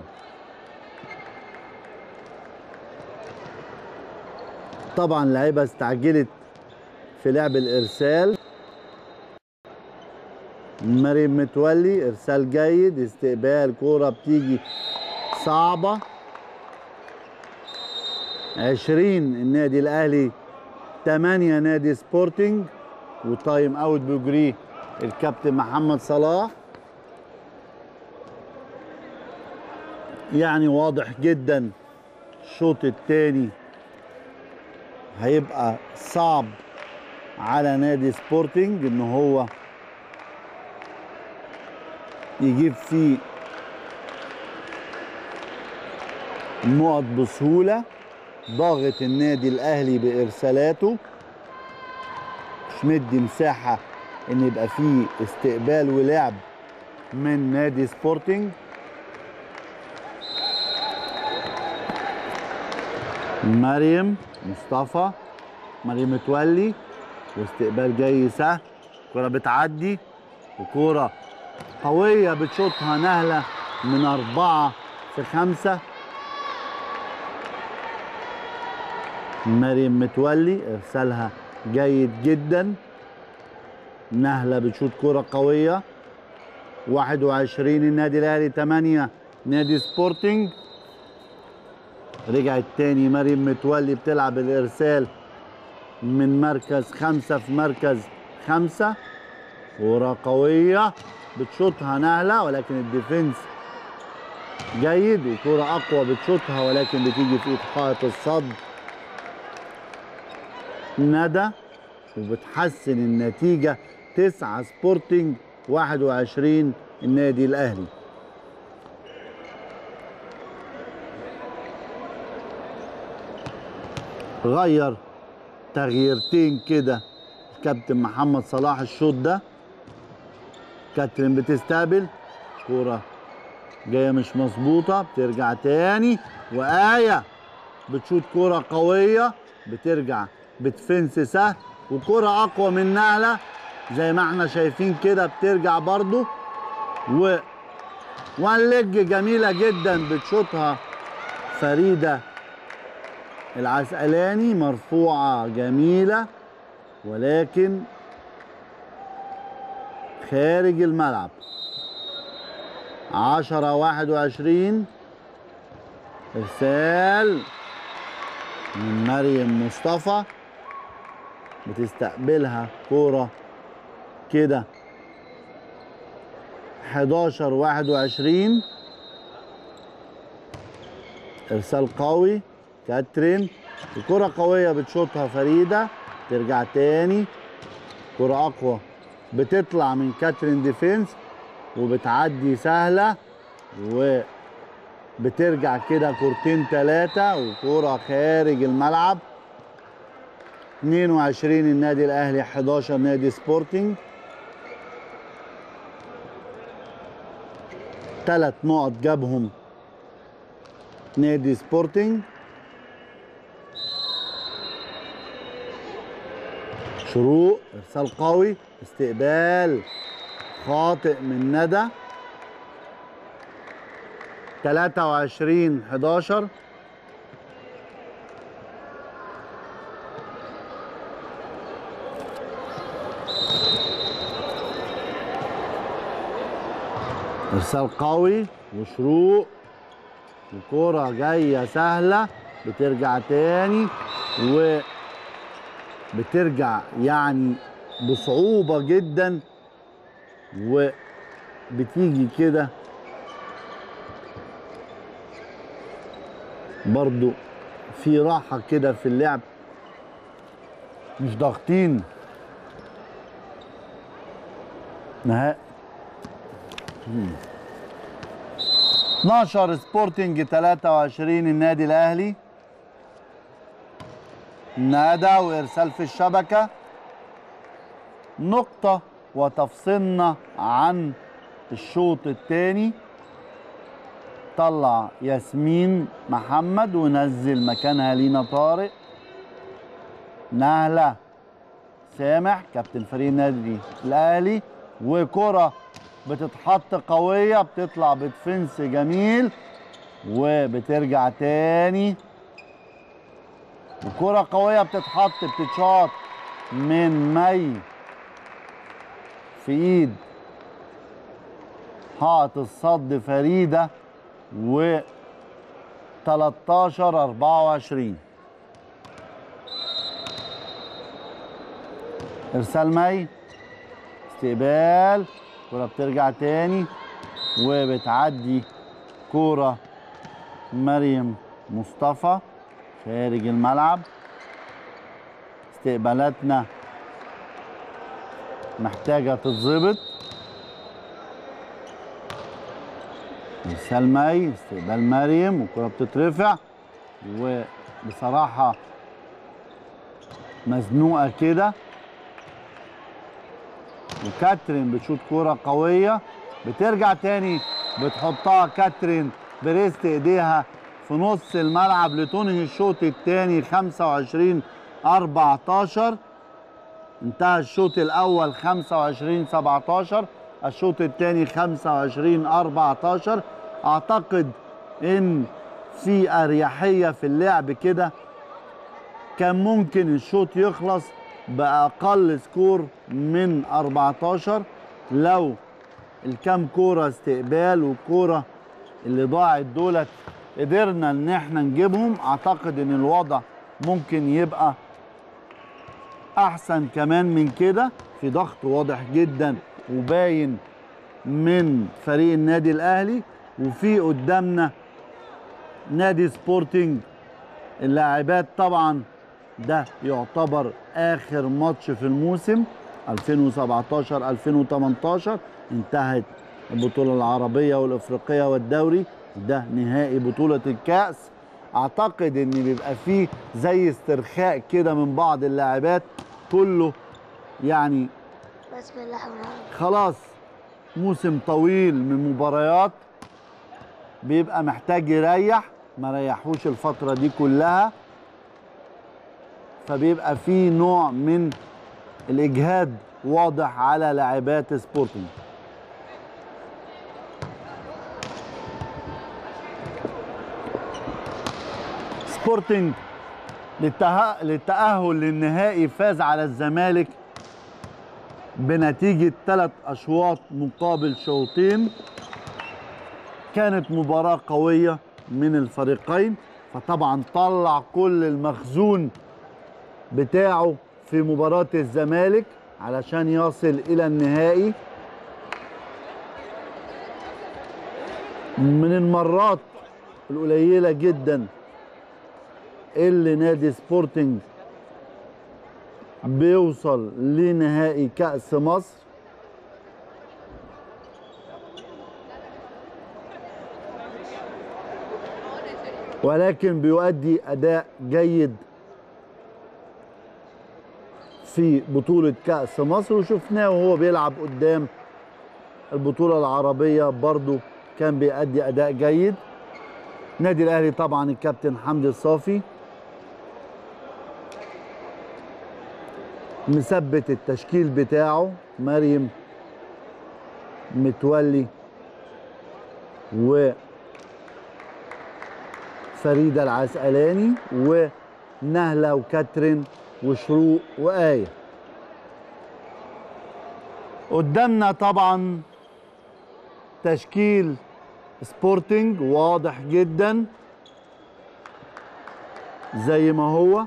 طبعا اللعيبة استعجلت في لعب الإرسال مريم متولي إرسال جيد استقبال كورة بتيجي صعبة عشرين النادي الأهلي تمانية نادي سبورتنج وتايم أوت بيجريه الكابتن محمد صلاح يعني واضح جدا الشوط الثاني هيبقى صعب على نادي سبورتنج ان هو يجيب فيه النقط بسهوله ضاغط النادي الاهلي بارسالاته مش مدي مساحه ان يبقى فيه استقبال ولعب من نادي سبورتنج مريم مصطفى مريم متولي واستقبال جاي سهل كرة بتعدي وكرة قوية بتشوطها نهلة من أربعة في خمسة مريم متولي إرسالها جيد جدا نهلة بتشوط كرة قوية 21 النادي الأهلي 8 نادي سبورتنج رجعت تاني مريم متولي بتلعب الإرسال من مركز خمسة في مركز خمسة كرة قوية بتشوطها نهلة ولكن الديفنس جيد وكرة أقوى بتشوطها ولكن بتيجي في إيد حائط الصد ندى وبتحسن النتيجة تسعة سبورتنج 21 النادي الأهلي غير تغييرتين كده الكابتن محمد صلاح الشوط ده كاترين بتستقبل كرة جاية مش مظبوطة بترجع تاني وآية بتشوط كرة قوية بترجع بتفنس سهل وكرة أقوى من نهلة زي ما احنا شايفين كده بترجع برضو و وان ليج جميلة جدا بتشوطها فريدة العسقلاني مرفوعة جميلة ولكن خارج الملعب عشرة واحد وعشرين إرسال من مريم مصطفى بتستقبلها كورة كده 11 21 ارسال قوي كاترين الكرة قوية بتشوطها فريدة ترجع تاني كرة أقوى بتطلع من كاترين ديفينس وبتعدي سهلة وبترجع كده كورتين تلاتة وكرة خارج الملعب 22 النادي الأهلي 11 نادي سبورتنج ثلاث نقط جابهم نادي سبورتنج شروق ارسال قوي استقبال خاطئ من ندى 23 11 ارسال قوي وشروق وكرة جاية سهلة بترجع تاني و بترجع يعني بصعوبة جدا وبتيجي كده برضو في راحة كده في اللعب مش ضاغطين نهائي 12 سبورتنج 23 النادي الاهلي ندى وارسال في الشبكه نقطه وتفصلنا عن الشوط الثاني طلع ياسمين محمد ونزل مكانها لينا طارق نهله سامح كابتن فريق النادي الاهلي وكره بتتحط قويه بتطلع بتفنس جميل وبترجع تاني وكرة قوية بتتحط بتتشاط من مي في ايد حائط الصد فريدة و 13 24 ارسال مي استقبال كرة بترجع تاني وبتعدي كورة مريم مصطفى خارج الملعب استقبالاتنا محتاجة تتظبط ارسال مي استقبال مريم والكرة بتترفع وبصراحة مزنوقة كده وكاترين بتشوط كرة قوية بترجع تاني بتحطها كاترين بريست ايديها في نص الملعب لتنهي الشوط الثاني 25 14 انتهى الشوط الاول 25 17 الشوط الثاني 25 14 اعتقد ان في اريحيه في اللعب كده كان ممكن الشوط يخلص باقل سكور من 14 لو الكام كوره استقبال والكوره اللي ضاعت دولت قدرنا ان احنا نجيبهم اعتقد ان الوضع ممكن يبقى احسن كمان من كده في ضغط واضح جدا وباين من فريق النادي الاهلي وفي قدامنا نادي سبورتنج اللاعبات طبعا ده يعتبر اخر ماتش في الموسم 2017 2018 انتهت البطوله العربيه والافريقيه والدوري ده نهائي بطوله الكاس اعتقد ان بيبقى فيه زي استرخاء كده من بعض اللاعبات كله يعني بسم الله الرحمن الرحيم خلاص موسم طويل من مباريات بيبقى محتاج يريح ما ريحوش الفترة دي كلها فبيبقى في نوع من الإجهاد واضح على لاعبات سبورتنج سبورتنج للته- للتأهل للنهائي فاز على الزمالك بنتيجة ثلاث أشواط مقابل شوطين كانت مباراة قوية من الفريقين فطبعا طلع كل المخزون بتاعه في مباراة الزمالك علشان يصل إلى النهائي من المرات القليلة جدا اللي نادي سبورتنج بيوصل لنهائي كأس مصر ولكن بيؤدي أداء جيد في بطولة كأس مصر وشفناه وهو بيلعب قدام البطولة العربية برضو كان بيأدي أداء جيد نادي الأهلي طبعا الكابتن حمدي الصافي مثبت التشكيل بتاعه مريم متولي و فريدة العسقلاني ونهلة وكاترين وشروق وآية قدامنا طبعا تشكيل سبورتنج واضح جدا زي ما هو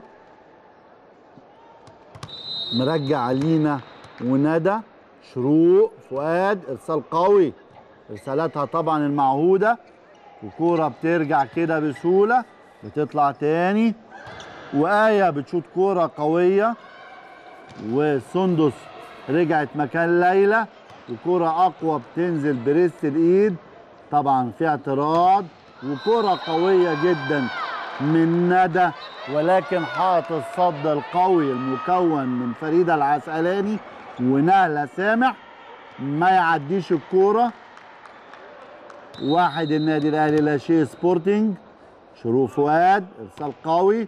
مرجع لينا وندى شروق فؤاد ارسال قوي ارسالاتها طبعا المعهوده وكوره بترجع كده بسهوله بتطلع تاني وآية بتشوط كوره قويه وسندس رجعت مكان ليلى وكوره اقوى بتنزل بريست الايد طبعا في اعتراض وكوره قويه جدا من ندى ولكن حائط الصد القوي المكون من فريده العسقلاني ونهله سامح ما يعديش الكوره واحد النادي الاهلي لا شيء سبورتنج شروق فؤاد ارسال قوي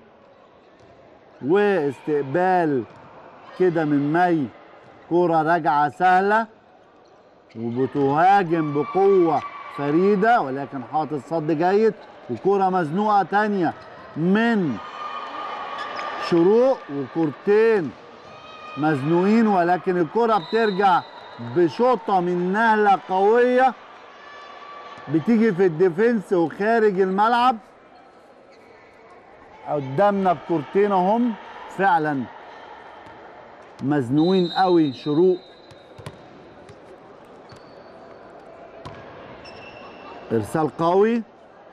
واستقبال كده من مي كوره راجعه سهله وبتهاجم بقوه فريده ولكن حاطط صد جيد وكوره مزنوقه تانيه من شروق وكورتين مزنوقين ولكن الكره بترجع بشوطه من نهله قويه بتيجي في الديفنس وخارج الملعب قدامنا بكورتين اهم فعلا مزنوقين قوي شروق ارسال قوي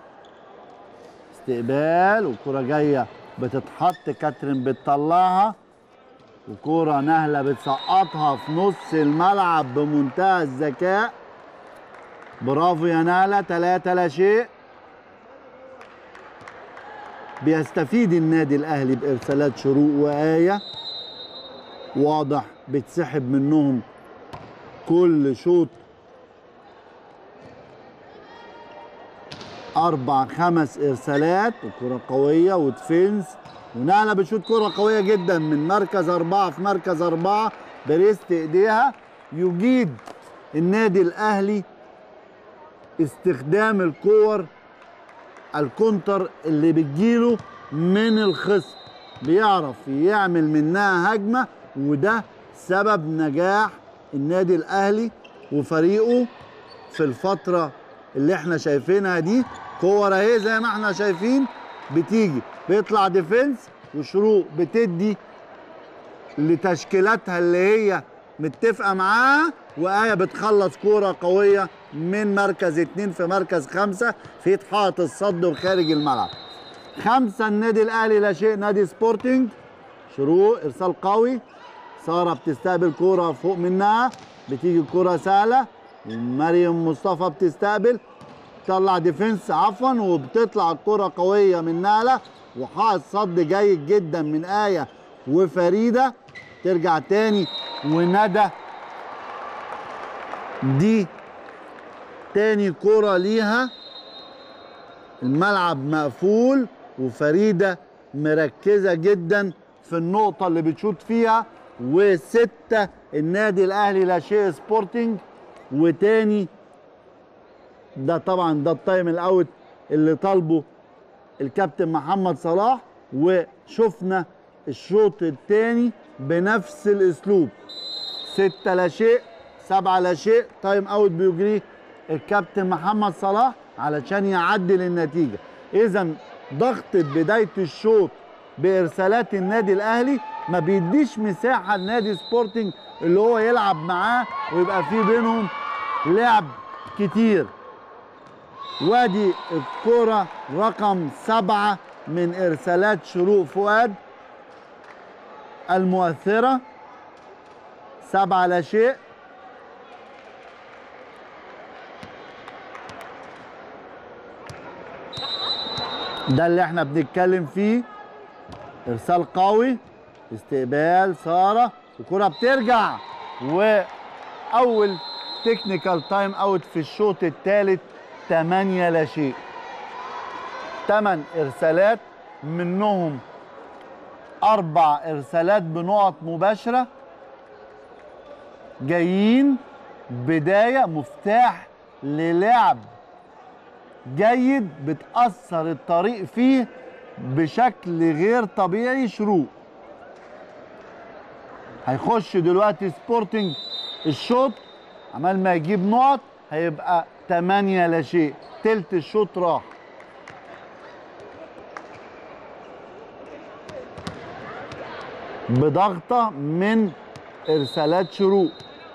استقبال وكرة جاية بتتحط كاترين بتطلعها وكرة نهلة بتسقطها في نص الملعب بمنتهى الذكاء برافو يا نهلة تلاتة لا شيء بيستفيد النادي الأهلي بإرسالات شروق وآية واضح بتسحب منهم كل شوط اربع خمس ارسالات وكره قويه ودفنس ونهله بتشوط كره قويه جدا من مركز اربعه في مركز اربعه بريست ايديها يجيد النادي الاهلي استخدام الكور الكونتر اللي بتجيله من الخصم بيعرف يعمل منها هجمه وده سبب نجاح النادي الاهلي وفريقه في الفتره اللي احنا شايفينها دي كور اهي زي ما احنا شايفين بتيجي بيطلع ديفنس وشروق بتدي لتشكيلاتها اللي هي متفقه معاها وآية بتخلص كورة قوية من مركز اتنين في مركز خمسة في حائط الصد وخارج الملعب خمسة النادي الأهلي لا شيء نادي سبورتنج شروق إرسال قوي سارة بتستقبل كورة فوق منها بتيجي الكورة سهلة ومريم مصطفى بتستقبل تطلع ديفنس عفوا وبتطلع الكرة قوية من نهلة وحائط صد جيد جدا من آية وفريدة ترجع تاني وندى دي تاني كرة ليها الملعب مقفول وفريدة مركزة جدا في النقطة اللي بتشوط فيها وستة النادي الأهلي لا شيء سبورتنج وتاني ده طبعا ده التايم الاوت اللي طالبه الكابتن محمد صلاح وشفنا الشوط الثاني بنفس الاسلوب ستة لا شيء سبعة لا شيء تايم اوت بيجريه الكابتن محمد صلاح علشان يعدل النتيجة اذا ضغطة بداية الشوط بارسالات النادي الاهلي ما بيديش مساحة لنادي سبورتنج اللي هو يلعب معاه ويبقى في بينهم لعب كتير وادي الكرة رقم سبعة من إرسالات شروق فؤاد المؤثرة سبعة لا شيء ده اللي احنا بنتكلم فيه ارسال قوي استقبال ساره الكره بترجع واول تكنيكال تايم اوت في الشوط الثالث 8 لا شيء 8 ارسالات منهم اربع ارسالات بنقط مباشره جايين بدايه مفتاح للعب جيد بتأثر الطريق فيه بشكل غير طبيعي شروق هيخش دلوقتي سبورتنج الشوط عمال ما يجيب نقط هيبقى 8 لا شيء تلت الشوط راح بضغطة من إرسالات شروق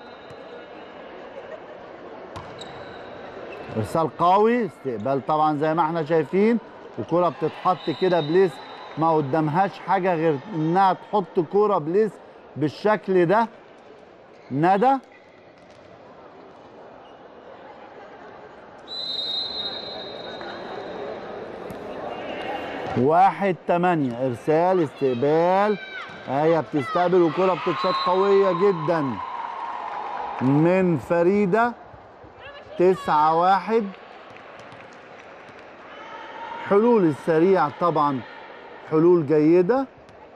ارسال قوي استقبال طبعا زي ما احنا شايفين الكرة بتتحط كده بليس ما قدامهاش حاجة غير انها تحط كرة بليس بالشكل ده ندى واحد تمانية ارسال استقبال هي بتستقبل وكرة بتتشاط قوية جدا من فريدة تسعة واحد حلول السريع طبعا حلول جيدة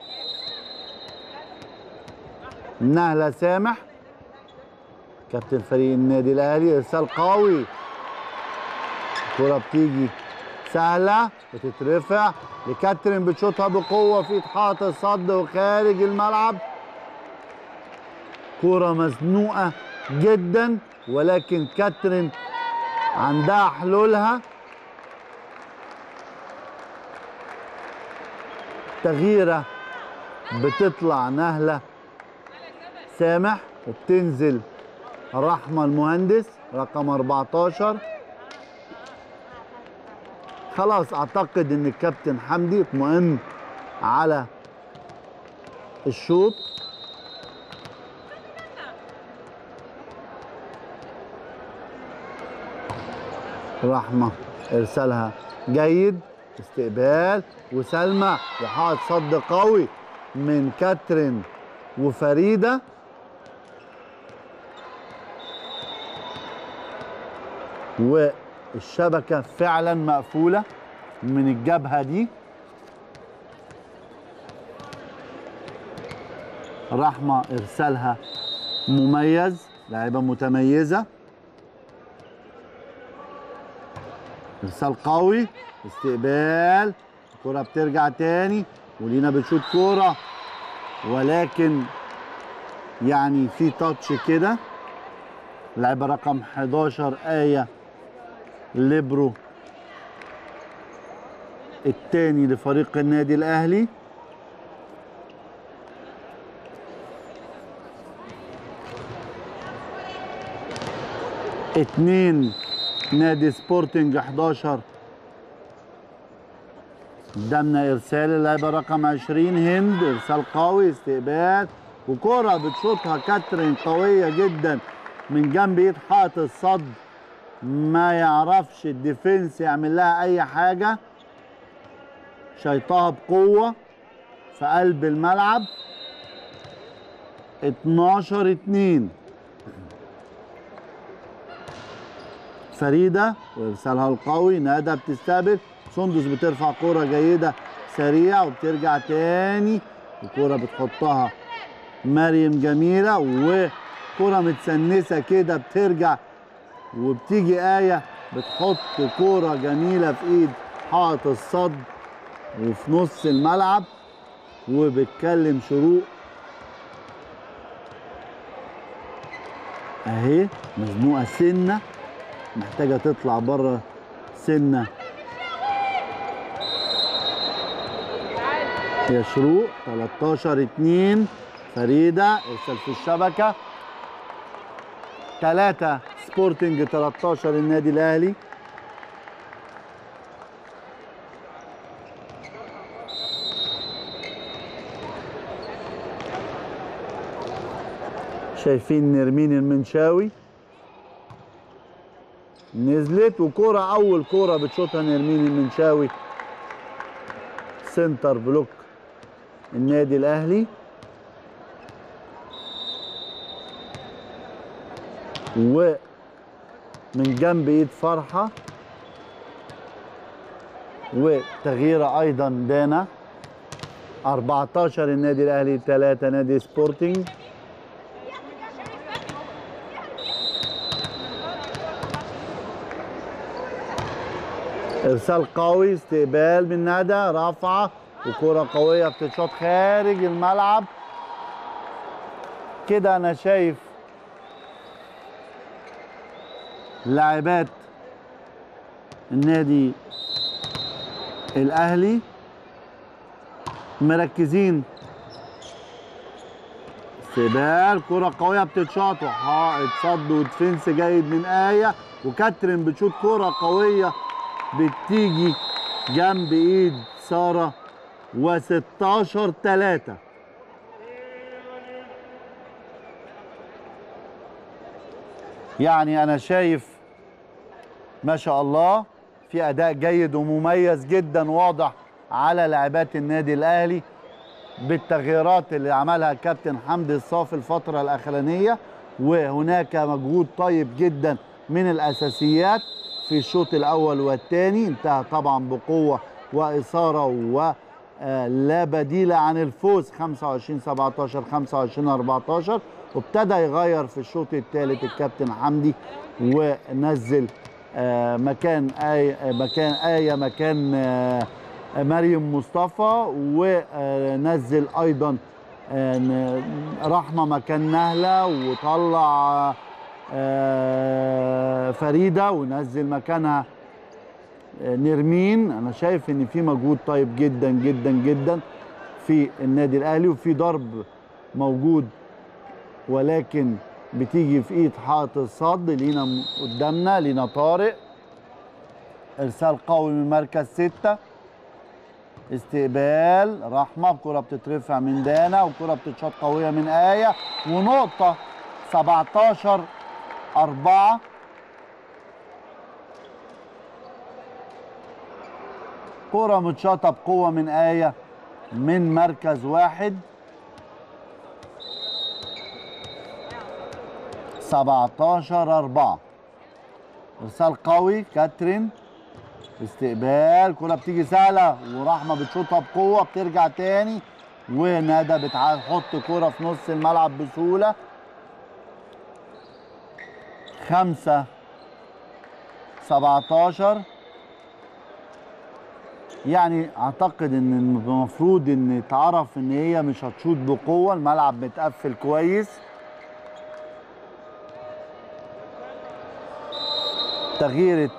نهلة سامح كابتن فريق النادي الأهلي إرسال قوي الكرة بتيجي سهلة بتترفع لكاترين بتشوطها بقوة في إتحاد الصد وخارج الملعب كرة مزنوقة جدا ولكن كاترين عندها حلولها تغييرة بتطلع نهلة سامح وبتنزل رحمة المهندس رقم 14 خلاص اعتقد ان الكابتن حمدي اطمئن على الشوط رحمة ارسالها جيد استقبال وسلمى وحاط صد قوي من كاترين وفريدة والشبكة فعلا مقفولة من الجبهة دي رحمة ارسالها مميز لاعبة متميزة ارسال قوي استقبال الكرة بترجع تاني ولينا بتشوط كورة ولكن يعني في تاتش كده لاعبة رقم 11 آية ليبرو التاني لفريق النادي الأهلي اتنين نادي سبورتنج 11 قدامنا ارسال اللاعبه رقم 20 هند ارسال قوي استقبال وكره بتشوطها كاترين قويه جدا من جنب ايد حائط الصد ما يعرفش الديفنس يعمل لها اي حاجه شيطها بقوه في قلب الملعب 12 2 فريده وارسالها القوي ندى بتستقبل سندس بترفع كرة جيدة سريع وبترجع تاني الكرة بتحطها مريم جميلة وكرة متسنسة كده بترجع وبتيجي آية بتحط كرة جميلة في ايد حائط الصد وفي نص الملعب وبتكلم شروق اهي مزنوقة سنة محتاجة تطلع بره سنة يا شروق 13 2 فريدة ارسل في الشبكة 3 سبورتنج 13 النادي الأهلي شايفين نرمين المنشاوي نزلت وكرة أول كرة بتشوطها نرمين المنشاوي سنتر بلوك النادي الأهلي ومن جنب ايد فرحة وتغيير أيضا دانا 14 النادي الأهلي 3 نادي سبورتنج ارسال قوي استقبال من ندى رفعه وكره قويه بتتشاط خارج الملعب كده انا شايف لاعبات النادي الاهلي مركزين استقبال كرة قوية بتتشاط وحائط صد ودفنس جيد من آية وكاترين بتشوط كرة قوية بتيجي جنب ايد سارة و16 3 يعني انا شايف ما شاء الله في اداء جيد ومميز جدا واضح على لاعبات النادي الاهلي بالتغييرات اللي عملها الكابتن حمدي الصافي الفترة الأخرانية وهناك مجهود طيب جدا من الأساسيات في الشوط الأول والثاني انتهى طبعا بقوة وإثارة ولا بديل عن الفوز 25 17 25 14 وابتدى يغير في الشوط الثالث الكابتن حمدي ونزل آه، مكان آية مكان آية مكان آه، مريم مصطفى ونزل ايضا آه، ن- رحمه مكان نهله وطلع آه، فريده ونزل مكانها آه، نرمين انا شايف ان في مجهود طيب جدا جدا جدا في النادي الاهلي وفي ضرب موجود ولكن بتيجي في ايد حائط الصد لينا م- قدامنا لينا طارق ارسال قوي من مركز ستة استقبال رحمة بكرة بتترفع من دانا وكرة بتتشاط قوية من آية ونقطة 17 أربعة كرة متشاطة بقوة من آية من مركز واحد 17 أربعة إرسال قوي كاترين استقبال كرة بتيجي سهلة ورحمة بتشوطها بقوة بترجع تاني وندى بتحط كرة في نص الملعب بسهولة خمسة سبعتاشر يعني اعتقد ان المفروض ان تعرف ان هي مش هتشوط بقوة الملعب متقفل كويس تغييرة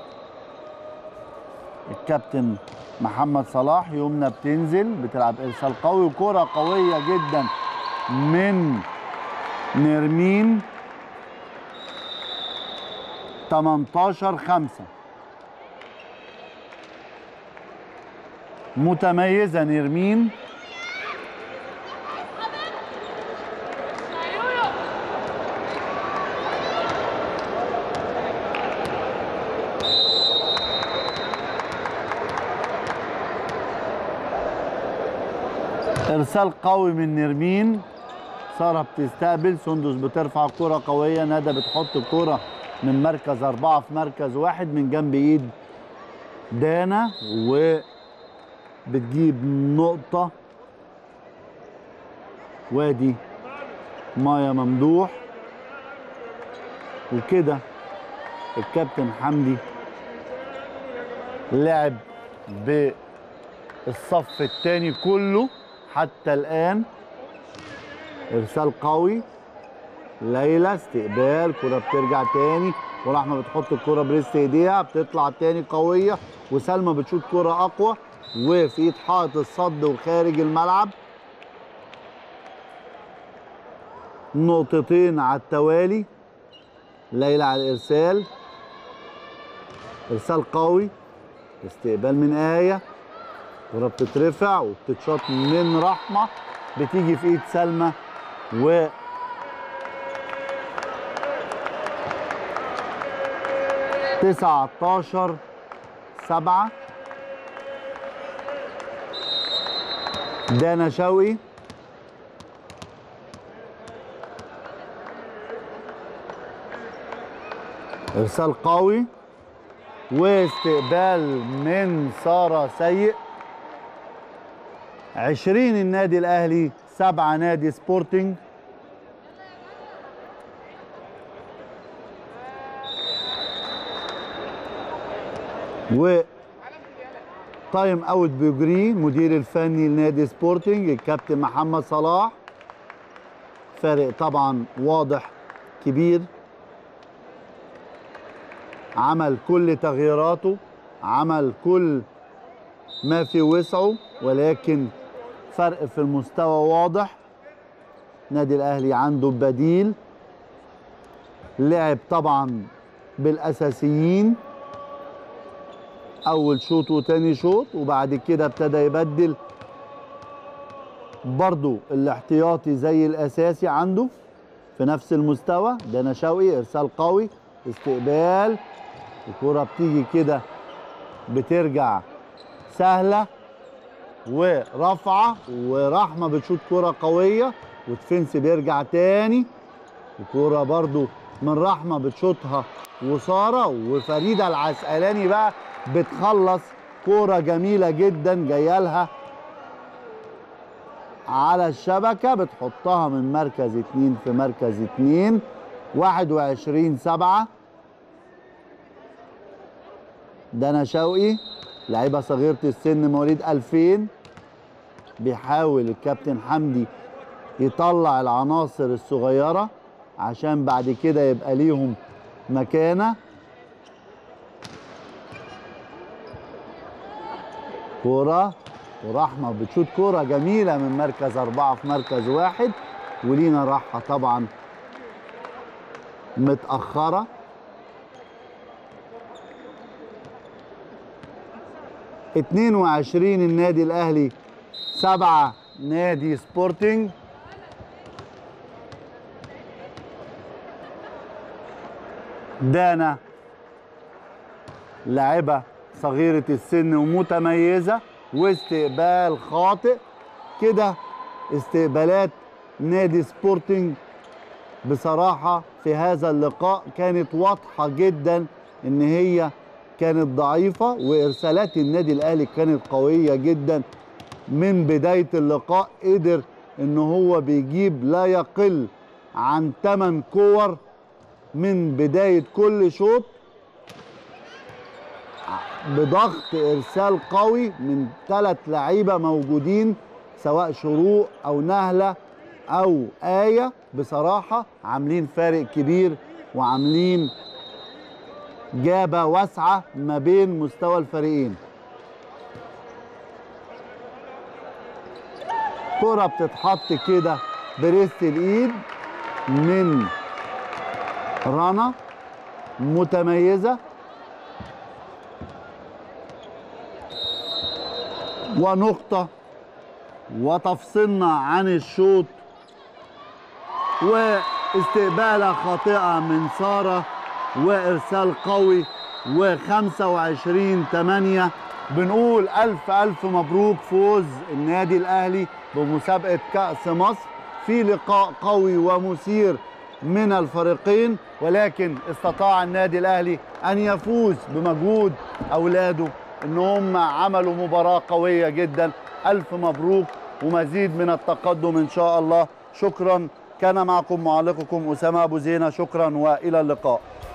الكابتن محمد صلاح يمنى بتنزل بتلعب ارسال قوي وكرة قوية جدا من نرمين 18 5 متميزة نرمين ارسال قوي من نرمين ساره بتستقبل سندس بترفع كرة قوية ندى بتحط الكرة من مركز أربعة في مركز واحد من جنب إيد دانا وبتجيب نقطة وادي مايا ممدوح وكده الكابتن حمدي لعب بالصف الثاني كله حتى الآن إرسال قوي ليلى استقبال كرة بترجع تاني ورحمة بتحط الكرة بريست ايديها بتطلع تاني قوية وسلمى بتشوط كرة أقوى وفي ايد حائط الصد وخارج الملعب نقطتين على التوالي ليلى على الإرسال إرسال قوي استقبال من آية كرة بتترفع وبتتشاط من رحمة بتيجي في ايد سلمى و 19 7 دانا شوقي ارسال قوي واستقبال من ساره سيء 20 النادي الاهلي 7 نادي سبورتنج و تايم اوت بيجري مدير الفني لنادي سبورتنج الكابتن محمد صلاح فارق طبعا واضح كبير عمل كل تغييراته عمل كل ما في وسعه ولكن فرق في المستوى واضح نادي الاهلي عنده بديل لعب طبعا بالاساسيين اول شوط وتاني شوط وبعد كده ابتدى يبدل برضو الاحتياطي زي الاساسي عنده في نفس المستوى دانا شوقي ارسال قوي استقبال الكرة بتيجي كده بترجع سهلة ورفعة ورحمة بتشوط كرة قوية ودفنس بيرجع تاني الكرة برضو من رحمة بتشوطها وسارة وفريدة العسقلاني بقى بتخلص كرة جميلة جدا جاية لها على الشبكة بتحطها من مركز اتنين في مركز اتنين واحد وعشرين سبعة دانا شوقي لعيبة صغيرة السن مواليد 2000 بيحاول الكابتن حمدي يطلع العناصر الصغيرة عشان بعد كده يبقى ليهم مكانة كورة ورحمة بتشوت كورة جميلة من مركز أربعة في مركز واحد ولينا راحة طبعا متأخرة اتنين وعشرين النادي الأهلي سبعة نادي سبورتنج دانا لاعبة صغيرة السن ومتميزة واستقبال خاطئ كده استقبالات نادي سبورتنج بصراحة في هذا اللقاء كانت واضحة جدا ان هي كانت ضعيفة وارسالات النادي الاهلي كانت قوية جدا من بداية اللقاء قدر ان هو بيجيب لا يقل عن 8 كور من بداية كل شوط بضغط ارسال قوي من ثلاث لعيبه موجودين سواء شروق او نهله او ايه بصراحه عاملين فارق كبير وعاملين جابه واسعه ما بين مستوى الفريقين كرة بتتحط كده بريست الايد من رنا متميزه ونقطة وتفصلنا عن الشوط واستقبالة خاطئة من سارة وإرسال قوي و25 8 بنقول ألف ألف مبروك فوز النادي الأهلي بمسابقة كأس مصر في لقاء قوي ومثير من الفريقين ولكن استطاع النادي الأهلي أن يفوز بمجهود أولاده ان هم عملوا مباراة قوية جدا ألف مبروك ومزيد من التقدم إن شاء الله شكرا كان معكم معلقكم أسامة أبو زينة شكرا وإلى اللقاء